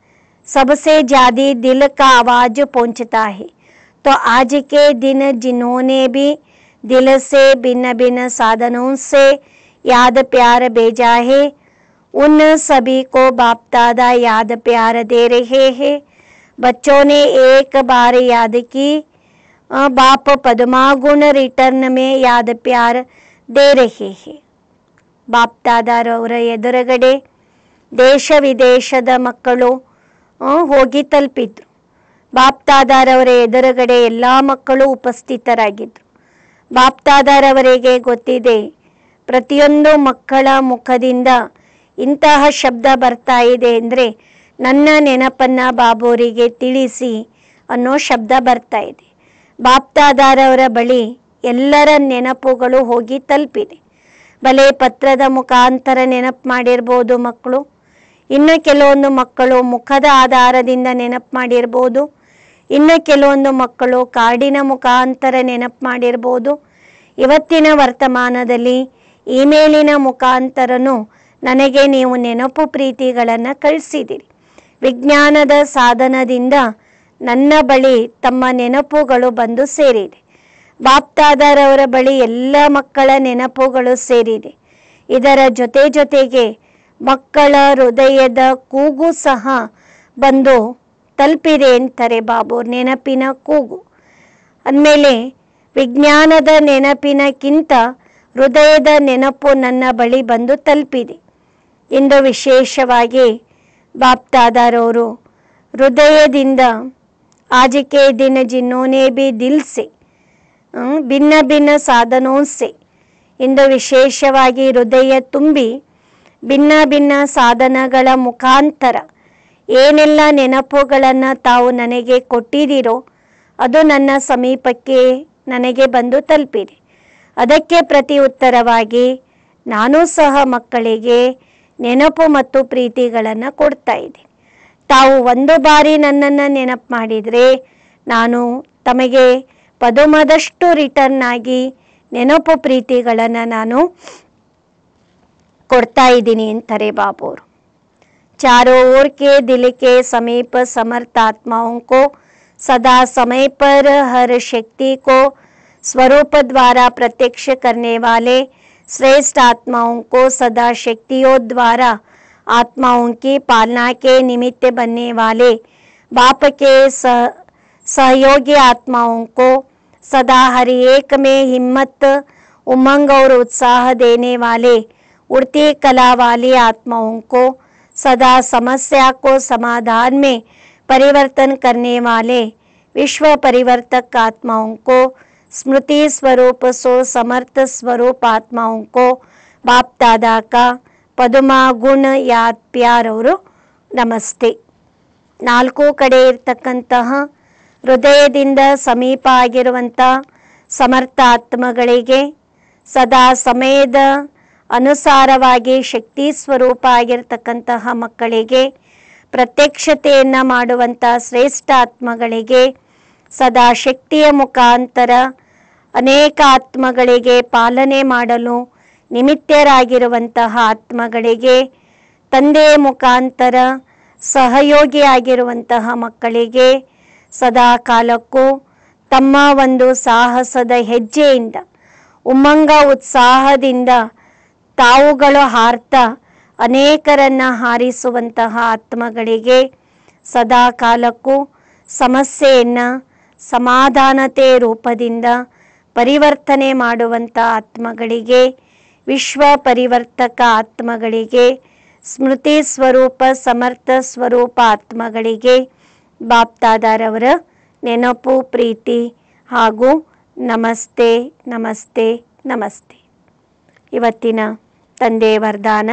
सबसे ज्यादा दिल का आवाज पहुंचता है तो आज के दिन जिन्होंने भी दिल से भिन्न भिन्न साधनों से याद प्यार भेजा है उन सभी को बाप दादा याद प्यार दे रहे हैं बच्चों ने एक बार याद की अ, बाप पद्मागुण रिटर्न में याद प्यार दे रहे हैं ಬಾಪ್ ದಾದಾರವರ ಎದುರುಗಡೆ ದೇಶ ವಿದೇಶದ ಮಕ್ಕಳು ಆ, ಹೋಗಿ ತಲುಪಿದ್ರು ಬಾಪ್ ದಾದಾರವರ ಎದುರುಗಡೆ ಎಲ್ಲ ಮಕ್ಕಳು ಉಪಸ್ಥಿತರಾಗಿದ್ದರು ಬಾಪ್ ದಾದಾರವರಿಗೆ ಗೊತ್ತಿದೆ ಪ್ರತಿಯೊಂದು ಮಕ್ಕಳ ಮುಖದಿಂದ ಇಂತಹ ಶಬ್ದ ಬರ್ತಾ ಇದೆ ಅಂದರೆ ನನ್ನ ನೆನಪನ್ನ ಬಾಬೋರಿಗೆ ತಿಳಿಸಿ ಅನ್ನೋ ಶಬ್ದ ಬರ್ತಾ ಇದೆ ಬಾಪ್ ದಾದಾರವರ ಬಳಿ ಎಲ್ಲರ ನೆನಪುಗಳು ಹೋಗಿ ತಲುಪಿದೆ ಬಲೆ ಪತ್ರದ ಮುಖಾಂತರ ನೆನಪು ಮಾಡಿರ್ಬೋದು ಮಕ್ಕಳು ಇನ್ನು ಕೆಲವೊಂದು ಮಕ್ಕಳು ಮುಖದ ಆಧಾರದಿಂದ ನೆನಪು ಮಾಡಿರ್ಬೋದು ಇನ್ನು ಕೆಲವೊಂದು ಮಕ್ಕಳು ಕಾರ್ಡಿನ ಮುಖಾಂತರ ನೆನಪು ಮಾಡಿರ್ಬೋದು ಇವತ್ತಿನ ವರ್ತಮಾನದಲ್ಲಿ ಇಮೇಲಿನ ಮುಖಾಂತರನೂ ನನಗೆ ನೀವು ನೆನಪು ಪ್ರೀತಿಗಳನ್ನು ಕಳಿಸಿದಿರಿ ವಿಜ್ಞಾನದ ಸಾಧನದಿಂದ ನನ್ನ ಬಳಿ ತಮ್ಮ ನೆನಪುಗಳು ಬಂದು ಸೇರಿದೆ ಬಾಪ್ತಾದರವರ ಬಳಿ ಎಲ್ಲ ಮಕ್ಕಳ ನೆನಪುಗಳು ಸೇರಿದೆ ಇದರ ಜೊತೆ ಜೊತೆಗೆ ಮಕ್ಕಳ ಹೃದಯದ ಕೂಗು ಸಹ ಬಂದು ತಲುಪಿದೆ ಅಂತಾರೆ ಬಾಬು ನೆನಪಿನ ಕೂಗು ಅಂದಮೇಲೆ ವಿಜ್ಞಾನದ ನೆನಪಿನಕ್ಕಿಂತ ಹೃದಯದ ನೆನಪು ನನ್ನ ಬಳಿ ಬಂದು ತಲುಪಿದೆ ಇಂದು ವಿಶೇಷವಾಗಿ ಬಾಪ್ತಾದಾರವರು ಹೃದಯದಿಂದ आज के दिन जिन्होंने भी दिल से ಹ್ಮ್, ಭಿನ್ನ ಭಿನ್ನ ಸಾಧನೋं से ಇಂದು ವಿಶೇಷವಾಗಿ ಹೃದಯ ತುಂಬಿ ಭಿನ್ನ ಭಿನ್ನ ಸಾಧನಗಳ ಮುಖಾಂತರ ಏನೆಲ್ಲ ನೆನಪುಗಳನ್ನು ತಾವು ನನಗೆ ಕೊಟ್ಟಿದ್ದೀರೋ ಅದು ನನ್ನ ಸಮೀಪಕ್ಕೆ ನನಗೆ ಬಂದು ತಲುಪಿದೆ ಅದಕ್ಕೆ ಪ್ರತಿ ಉತ್ತರವಾಗಿ ನಾನು ಸಹ ಮಕ್ಕಳಿಗೆ ನೆನಪು ಮತ್ತು ಪ್ರೀತಿಗಳನ್ನು ಕೊಡ್ತಾ ಇದ್ದೀನಿ ತಾವು ಒಂದು ಬಾರಿ ನನ್ನನ್ನು ನೆನಪು ಮಾಡಿದರೆ ನಾನು ತಮಗೆ ಪದುಮದಷ್ಟು ರಿಟರ್ನ್ ಆಗಿ ನೆನಪು ಪ್ರೀತಿಗಳನ್ನು ನಾನು ಕೊಡ್ತಾ ಇದ್ದೀನಿ ಅಂತಾರೆ ಬಾಬೋರು चारों ओर के दिल के समीप समर्थ आत्माओं को सदा समय पर हर शक्ति को स्वरूप द्वारा प्रत्यक्ष करने वाले श्रेष्ठ आत्माओं को सदा शक्तियों द्वारा आत्माओं की पालना के निमित्त बनने वाले बाप के सह सहयोगी आत्माओं को सदा हर एक में हिम्मत उमंग और उत्साह देने वाले उड़ती कला वाली आत्माओं को सदा समस्या को समाधान में परिवर्तन करने वाले विश्व परिवर्तक आत्माओं को स्मृति स्वरूप सो समर्थ स्वरूप आत्माओं को बाप दादा का ಪದುಮಾ ಗುಣ ಯಾದ್ ಪ್ಯಾರ್ ಅವರು ನಮಸ್ತೆ ನಾಲ್ಕು ಕಡೆ ಇರ್ತಕ್ಕಂತಹ ಹೃದಯದಿಂದ ಸಮೀಪ ಆಗಿರುವಂಥ ಸಮರ್ಥ ಆತ್ಮಗಳಿಗೆ ಸದಾ ಸಮಯದ ಅನುಸಾರವಾಗಿ ಶಕ್ತಿ ಸ್ವರೂಪ ಆಗಿರ್ತಕ್ಕಂತಹ ಮಕ್ಕಳಿಗೆ ಪ್ರತ್ಯಕ್ಷತೆಯನ್ನು ಮಾಡುವಂಥ ಶ್ರೇಷ್ಠ ಆತ್ಮಗಳಿಗೆ ಸದಾ ಶಕ್ತಿಯ ಮುಖಾಂತರ ಅನೇಕ ಆತ್ಮಗಳಿಗೆ ಪಾಲನೆ ಮಾಡಲು ನಿಮಿತ್ತರಾಗಿರುವಂತಹ ಆತ್ಮಗಳಿಗೆ ತಂದೆಯ ಮುಖಾಂತರ ಸಹಯೋಗಿಯಾಗಿರುವಂತಹ ಮಕ್ಕಳಿಗೆ ಸದಾ ಕಾಲಕ್ಕೂ ತಮ್ಮ ಒಂದು ಸಾಹಸದ ಹೆಜ್ಜೆಯಿಂದ ಉಮ್ಮಂಗ ಉತ್ಸಾಹದಿಂದ ತಾವುಗಳು ಹಾರ್ತಾ ಅನೇಕರನ್ನ ಹಾರಿಸುವಂತಹ ಆತ್ಮಗಳಿಗೆ ಸದಾ ಕಾಲಕ್ಕೂ ಸಮಸ್ಯೆಯನ್ನು ಸಮಾಧಾನತೆ ರೂಪದಿಂದ ಪರಿವರ್ತನೆ ಮಾಡುವಂಥ ಆತ್ಮಗಳಿಗೆ ವಿಶ್ವ ಪರಿವರ್ತಕ ಆತ್ಮಗಳಿಗೆ ಸ್ಮೃತಿ ಸ್ವರೂಪ ಸಮರ್ಥ ಸ್ವರೂಪ ಆತ್ಮಗಳಿಗೆ ಬಾಪ್ತಾದಾರವರ ನೆನಪು ಪ್ರೀತಿ ಹಾಗೂ ನಮಸ್ತೆ ನಮಸ್ತೆ ನಮಸ್ತೆ ಇವತ್ತಿನ ತಂದೆ ವರದಾನ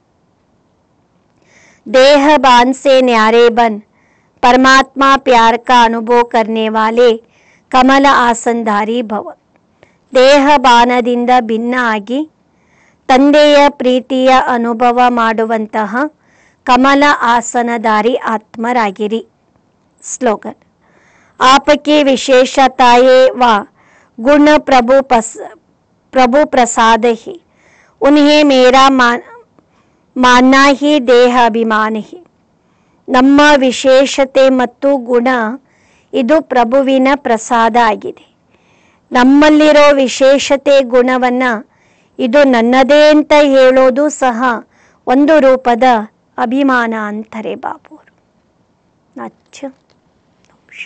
देह बान से न्यारे बन परमात्मा प्यार का अनुभव करने वाले ಕಮಲ ಆಸನಧಾರಿ ಭವ ದೇಹ ಬಾನದಿಂದ ಭಿನ್ನ ಆಗಿ ತಂದೆಯ ಪ್ರೀತಿಯ ಅನುಭವ ಮಾಡುವಂತಹ ಕಮಲ ಆಸನಧಾರಿ ಆತ್ಮರಾಗಿರಿ ಸ್ಲೋಗನ್ आपकी विशेषताएं व गुण प्रभु पस प्रभु प्रसाद ही उन्हें मेरा मान ಮಾನ್ನ ಹಿ ದೇಹ ಅಭಿಮಾನ ಹಿ ನಮ್ಮ ವಿಶೇಷತೆ ಮತ್ತು ಗುಣ ಇದು ಪ್ರಭುವಿನ ಪ್ರಸಾದ ಆಗಿದೆ ನಮ್ಮಲ್ಲಿರೋ ವಿಶೇಷತೆ ಗುಣವನ್ನ ಇದು ನನ್ನದೇ ಅಂತ ಹೇಳೋದು ಸಹ ಒಂದು ರೂಪದ ಅಭಿಮಾನ ಅಂತಾರೆ ಬಾಬು ಅವರು ಅಚ್ಚ ನಮಸ್ಕಾರ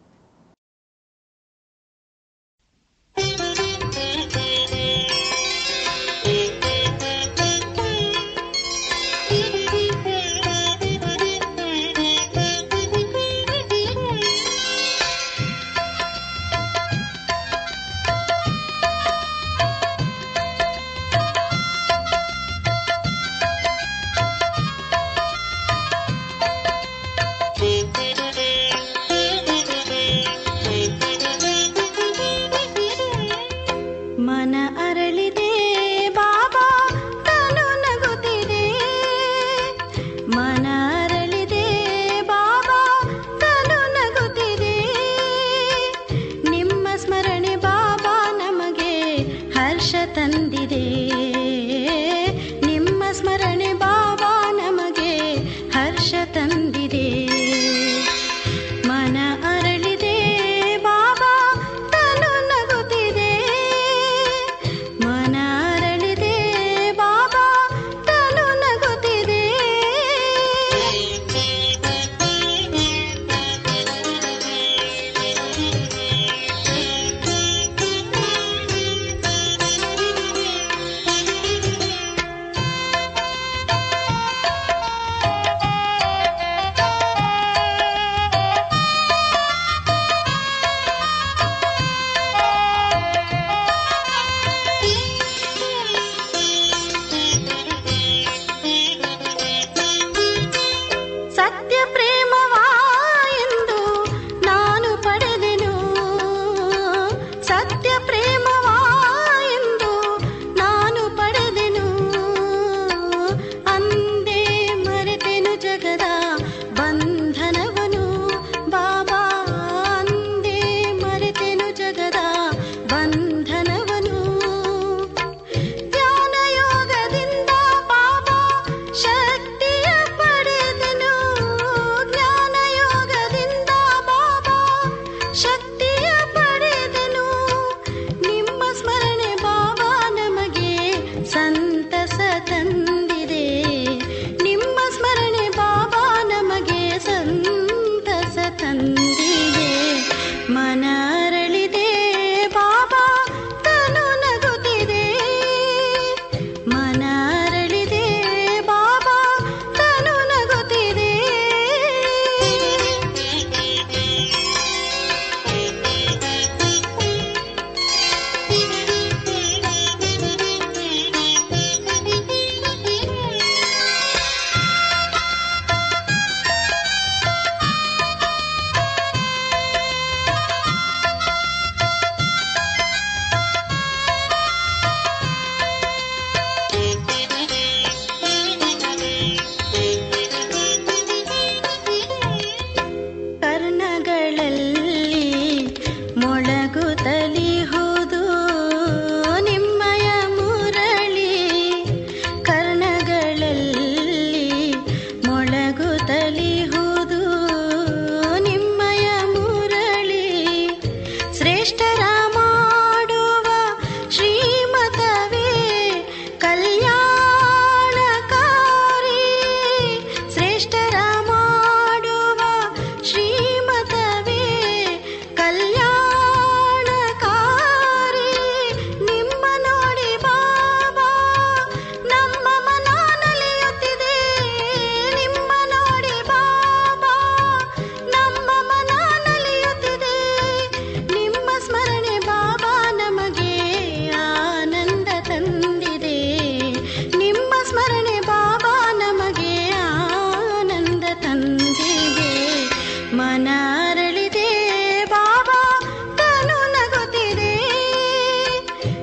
ಮನ ಅರಳಿದೆ ಬಾಬಾ ತನು ನಗುತ್ತಿದೆ ಮನ ಅರಳಿದೆ ಬಾಬಾ ತನು ನಗುತ್ತಿದೆ ನಿಮ್ಮ ಸ್ಮರಣೆ ಬಾಬಾ ನಮಗೆ ಹರ್ಷ ತಂದಿದೆ ನಿಮ್ಮ ಸ್ಮರಣೆ ಬಾಬಾ ನಮಗೆ ಹರ್ಷ ತಂದಿದೆ ಮನ ಅರಳಿದೆ ಬಾಬಾ ತನು ನಗುತ್ತಿದೆ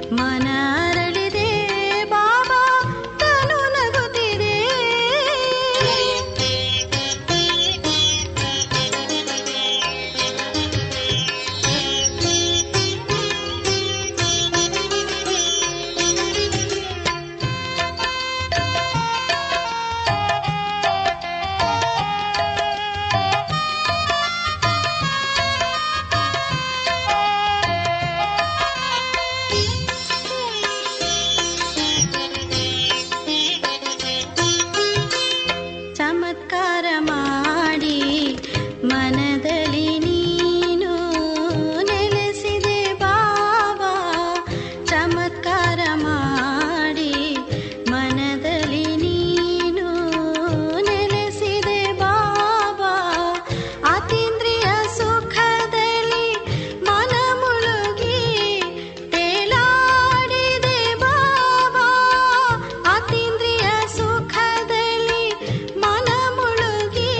ಮನ ಅರಳಿದೆ ಬಾಬಾ ತನು ನಗುತ್ತಿದೆ ಚಮತ್ಕಾರ ಮಾಡಿ ಮನದಲ್ಲಿ ನೀನು ನೆಲೆಸಿದೆ ಬಾಬಾ ಚಮತ್ಕಾರ ಮಾಡಿ ಮನದಲ್ಲಿ ನೀನು ನೆಲೆಸಿದೆ ಬಾಬಾ ಅತೀಂದ್ರಿಯ ಸುಖದಲ್ಲಿ ಮನ ಮುಳುಗಿ ತೇಲಾಡಿದೆ ಬಾಬಾ ಅತೀಂದ್ರಿಯ ಸುಖದಲ್ಲಿ ಮನ ಮುಳುಗಿ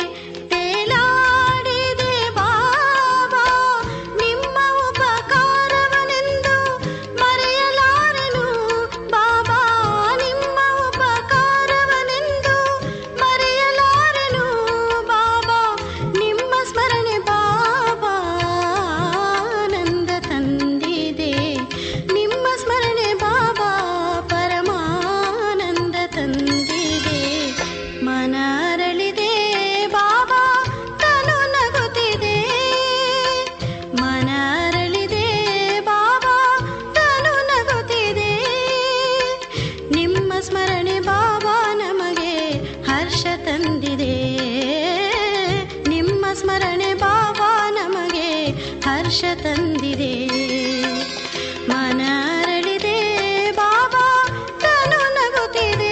ತೇಲಾಡಿದೆ ಬಾಬಾ ನಿಮ್ಮ ಉಪಕಾರವನೆಂದು ಮರೆಯಲಾರೆನು ಬಾಬಾ ನಿಮ್ಮ ಉಪಕಾರವನೆಂದು ಮರೆಯಲಾರೆನು ಬಾಬಾ ನಿಮ್ಮ ಸ್ಮರಣೆ ಬಾಬಾ ಆನಂದ ತಂದಿದೆ ನಿಮ್ಮ ಸ್ಮರಣೆ ಬಾಬಾ ಪರಮಾನಂದ ತಂದಿದೆ ಮನ ಅರಳಿದೆ ಬಾಬಾ ತನು ನಗುತ್ತಿದೆ ಮನ ಅರಳಿದೆ ಬಾಬಾ ತನು ನಗುತ್ತಿದೆ ನಿಮ್ಮ ಸ್ಮರಣೆ ಬಾಬಾ ನಮಗೆ ಹರ್ಷ ತಂದಿದೆ ನಿಮ್ಮ ಸ್ಮರಣೆ ಬಾಬಾ ನಮಗೆ ಹರ್ಷ ತಂದಿದೆ ಮನ ಅರಳಿದೆ ಬಾಬಾ ತನು ನಗುತ್ತಿದೆ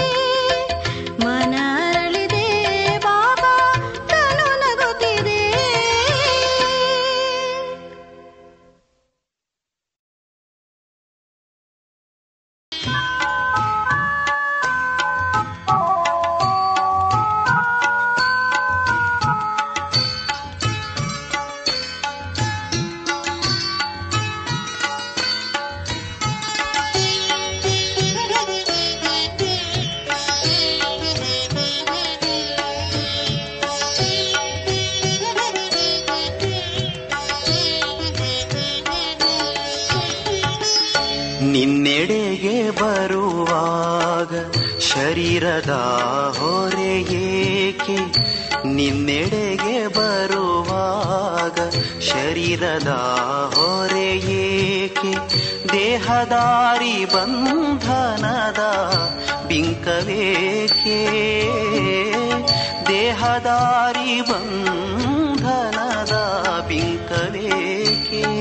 ಮನ ಅರಳಿದೆ ಬಾಬಾ ತನು ನಗುತ್ತಿದೆ ನಿನ್ನೆಡೆಗೆ ಬರುವಾಗ ಶರೀರದ ಹೊರೆ ಏಕೆ ನಿನ್ನೆಡೆಗೆ ಬರುವಾಗ ಶರೀರದ ಹೊರೆ ಏಕೆ ದೇಹದಾರಿ ಬಂಧನದ ಬಿಂಕವೇಕೆ ದೇಹದಾರಿ ಬಂಧನದ ಬಿಂಕವೇಕೆ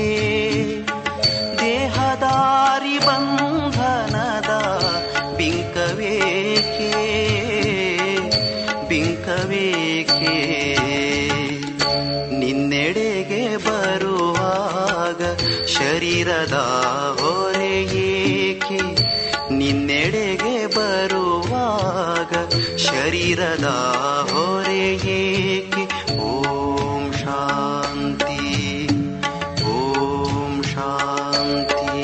ದೇಹದಾರಿ ಬಂಧನದ ಬಿಂಕವೇಕೆ ಬಿಂಕವೇಕೆ ನಿನ್ನೆಡೆಗೆ ಬರುವಾಗ ಶರೀರದ ಹೊರೆ ಏಕೆ ನಿನ್ನೆಡೆಗೆ ಬರುವಾಗ ಶರೀರದ ಹೊರೆ ಏಕೆ ಓಂ ಶಾಂತಿ ಓಂ ಶಾಂತಿ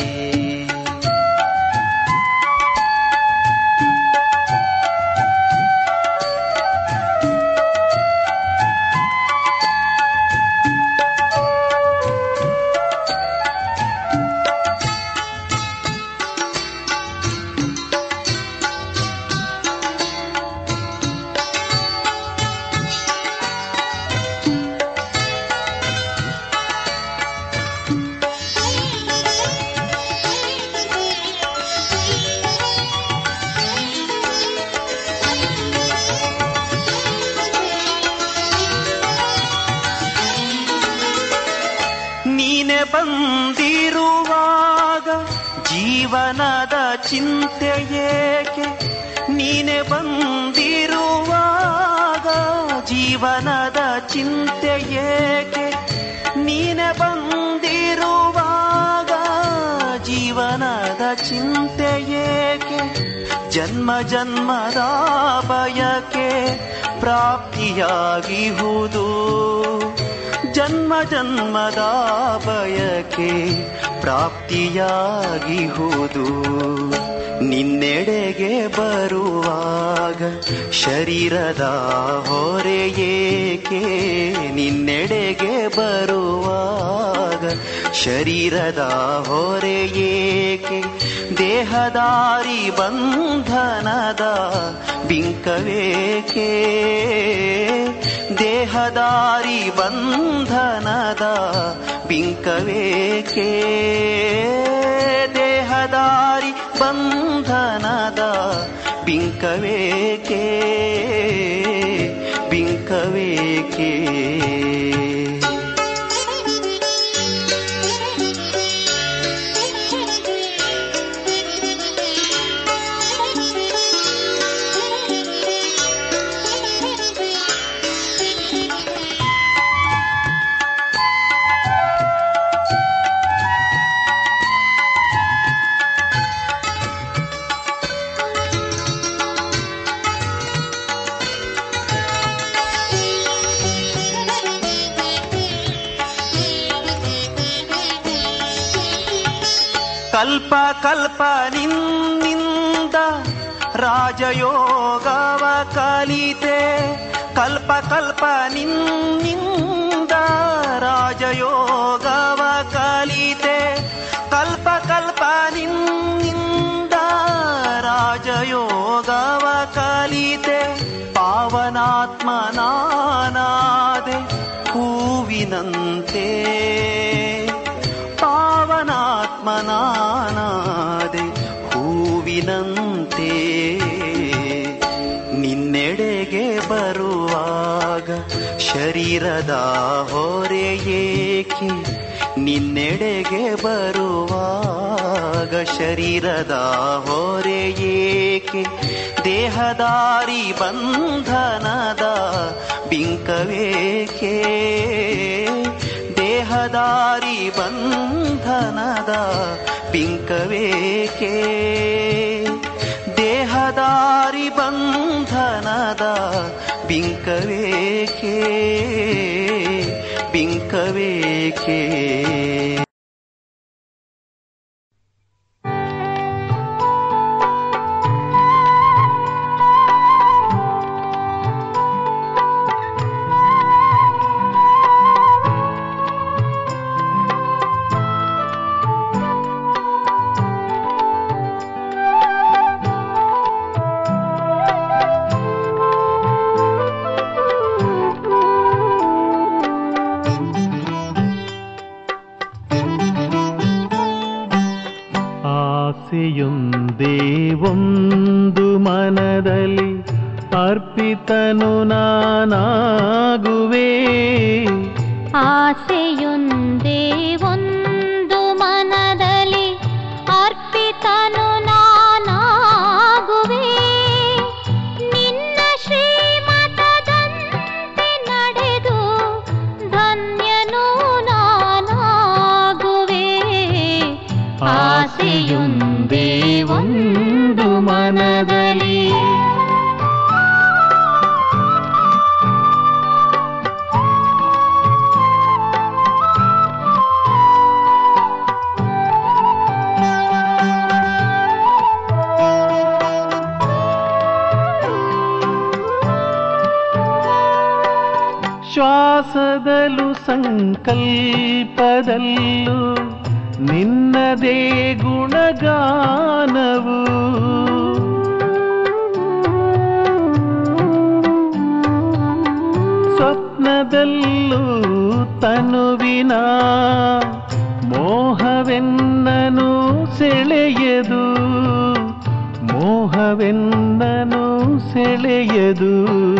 ನೀನೆ ಬಂದಿರುವಾಗ ಜೀವನದ ಚಿಂತೆ ಏಕೆ ನೀನೆ ಬಂದಿರುವಾಗ ಜೀವನದ ಚಿಂತೆ ಏಕೆ ನೀನೆ ಬಂದಿರುವಾಗ ಜೀವನದ ಚಿಂತೆ ಏಕೆ ಜನ್ಮ ಜನ್ಮದ ಬಯಕೆ ಪ್ರಾಪ್ತಿಯಾಗಿಹುದು ಜನ್ಮ ಜನ್ಮದ ಬಯಕೆ ಪ್ರಾಪ್ತಿಯಾಗಿಹುದು ನಿನ್ನೆಡೆಗೆ ಬರುವಾಗ ಶರೀರದ ಹೊರೆಯೇಕೆ ನಿನ್ನೆಡೆಗೆ ಬರುವಾಗ ಶರೀರದ ಹೊರೆಯೇಕೆ ದೇಹದಾರಿ ಬಂಧನದ ಬಿಂಕವೇಕೆ ದೇಹದಾರಿ ಬಂಧನದ ಬಿಂಕವೇಕೆ ದೇಹದಾರಿ ಬಂಧನದ ಬಿಂಕವೇಕೆ ಬಿಂಕವೇಕೆ ಕಲ್ಪ ಕಲ್ಪ ನಿನ್ನಿಂದ ರಾಜಯೋಗವ ಕಲಿತೆ ಕಲ್ಪ ಕಲ್ಪ ನಿನ್ನಿಂದ ರಾಜಯೋಗವ ಕಲಿತೆ ಕಲ್ಪ ಕಲ್ಪ ನಿನ್ನಿಂದ ರಾಜಯೋಗವ ಕಲಿತೆ ಪಾವನಾತ್ಮನಾನಾದೆ ಹೂವಿನಂತೆ ಪಾವನಾತ್ಮನಾನಾದೆ ಹೂವಿನಂತೆ ನಿನ್ನೆಡೆಗೆ ಬರುವಾಗ ಶರೀರದ ಹೊರೆಯೇಕೆ ನಿನ್ನೆಡೆಗೆ ಬರುವಾಗ ಶರೀರದ ಹೊರೆಯೇಕೆ ದೇಹದಾರಿ ಬಂಧನದ ಬಿಂಕವೇಕೆ ದೇಹದಾರಿ ಬಂಧನದ ಬಿಂಕವೇಕೆ ದೇಹದಾರಿ ಬಂಧನದ ಬಿಂಕವೇಕೆ ಬಿಂಕವೇಕೆ ಆಸೆಯೊಂದೇ ಒಂದು ಮನದಲ್ಲಿ ಅರ್ಪಿತನು ನಾನಾಗುವೆ ಆಸೆಯೊಂದೇ ಒಂದು ಮನದಲ್ಲಿ ಅರ್ಪಿತನು ನಾನಾಗುವೆ ನಿನ್ನ ಶ್ರೀಮತದಂತೆ ನಡೆದು ಧನ್ಯನು ನಾನಾಗುವೆ ಆಸೆಯೊಂದೇ ಒಂದು ಮನದಲ್ಲಿ ಶ್ವಾಸದಲ್ಲೂ ಸಂಕಲ್ಪದಲ್ಲೂ ನಿನ್ನದೇ ಗುಣಗಾನವು ಸ್ವಪ್ನದಲ್ಲೂ ತನುವಿನ ಮೋಹವೆನ್ನನು ಸೆಳೆಯದು ಮೋಹವೆನ್ನನು ಸೆಳೆಯದು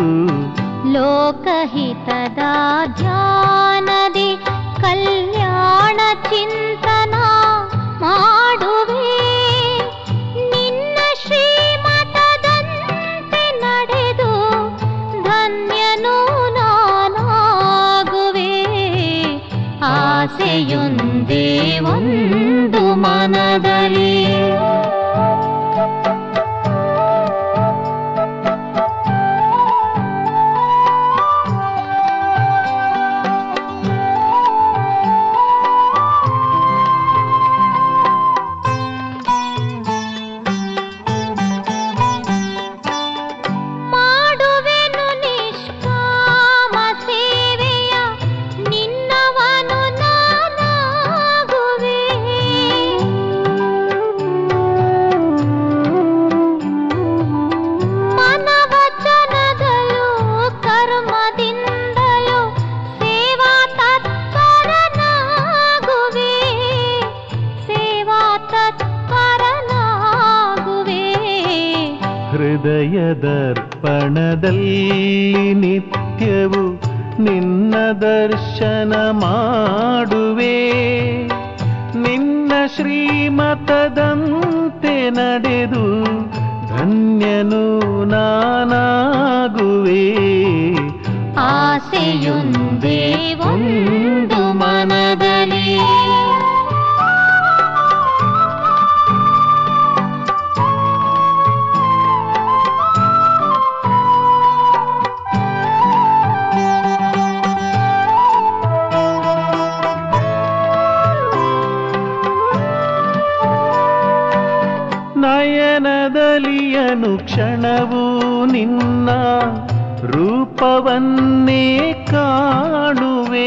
ಲೋಕಹಿತದ ಧ್ಯಾನದಿ ಕಲ್ಯಾಣ ಚಿಂತನ ಮಾಡುವೆ ನಿನ್ನ ಶ್ರೀಮತದಂತೆ ನಡೆದು ಧನ್ಯನು ನಾನಾಗುವೆ ಆಸೆಯೊಂದೇ ಒಂದು ಮನದಲ್ಲಿ ಹೃದಯದರ್ಪಣದಲ್ಲಿ ನಿತ್ಯವು ನಿನ್ನ ದರ್ಶನ ಮಾಡುವೆ ನಿನ್ನ ಶ್ರೀಮತದಂತೆ ನಡೆದು ಧನ್ಯನು ನಾನಾಗುವೆ ಆಸೆಯೊಂದೇ ಒಂದು ಮನದಲ್ಲಿ ನಯನದಲ್ಲಿ ಅನುಕ್ಷಣವು ನಿನ್ನ ರೂಪವನ್ನೇ ಕಾಣುವೆ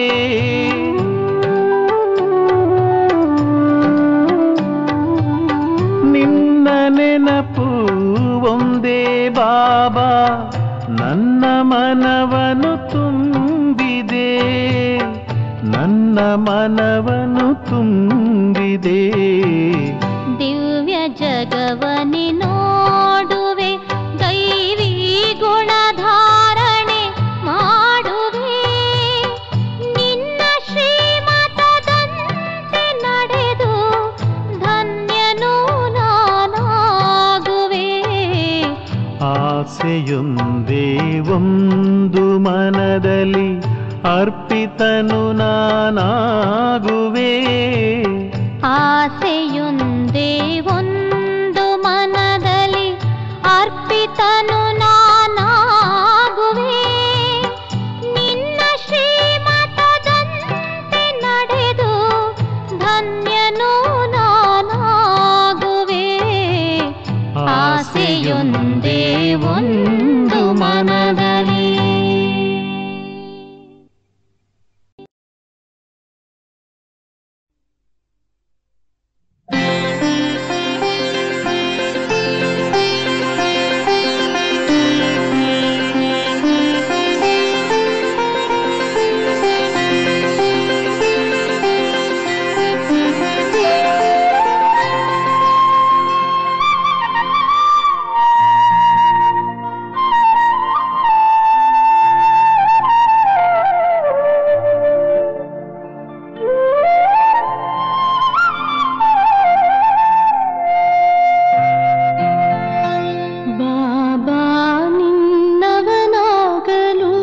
ನಿನ್ನ ನೆನಪು ಒಂದೇ ಬಾಬಾ ನನ್ನ ಮನವನು ತುಂಬಿದೆ ನನ್ನ ಮನವನು ತುಂಬಿದೆ ದಿವ್ಯ ಜಗವನಿ ನೋಡುವೆ ದೈವಿ ಗುಣಧಾರಣೆ ಮಾಡುವೆ ನಿನ್ನ ಶ್ರೀಮತದಂತೆ ನಡೆದು ಧನ್ಯನು ನಾನಾಗುವೆ ಆಸೆಯೊಂದೇ ಒಂದು ಮನದಲ್ಲಿ ಅರ್ಪಿತನು ನಾನಾಗುವೆ ಆಸೆಯೊಂದೇ ಒಂದು ಮನದಲ್ಲಿ ಅರ್ಪಿತನು ನಾನಾಗುವೆ ನಿನ್ನ ಶ್ರೀಮತದಂತೆ ನಡೆದು ಧನ್ಯನು ನಾನಾಗುವೆ ಆಸೆಯೊಂದೇ ಒಂದು ಮನದಲ್ಲಿ ಬಾಬಾ ನಿನ್ನವನಾಗಲು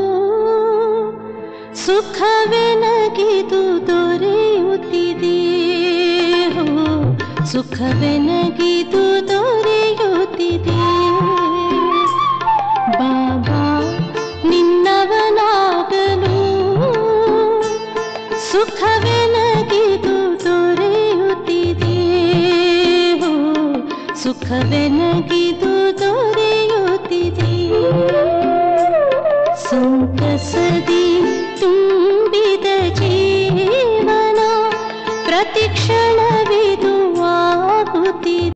ಸುಖವೆನಗಿದು ದೊರೆಯುತ್ತಿದೆ ಹೋ, ಸುಖವೆನಗಿದು ದೊರೆಯುತ್ತಿದೆ ಬಾಬಾ ನಿನ್ನವನಾಗಲು ಸುಖವೆನಗಿದು ದೊರೆಯುತ್ತಿದೆ ಹೋ, ಸುಖವೆನಗಿದು ದೊರೆಯುತ್ತಿದೆ ಸಂತಸದಿ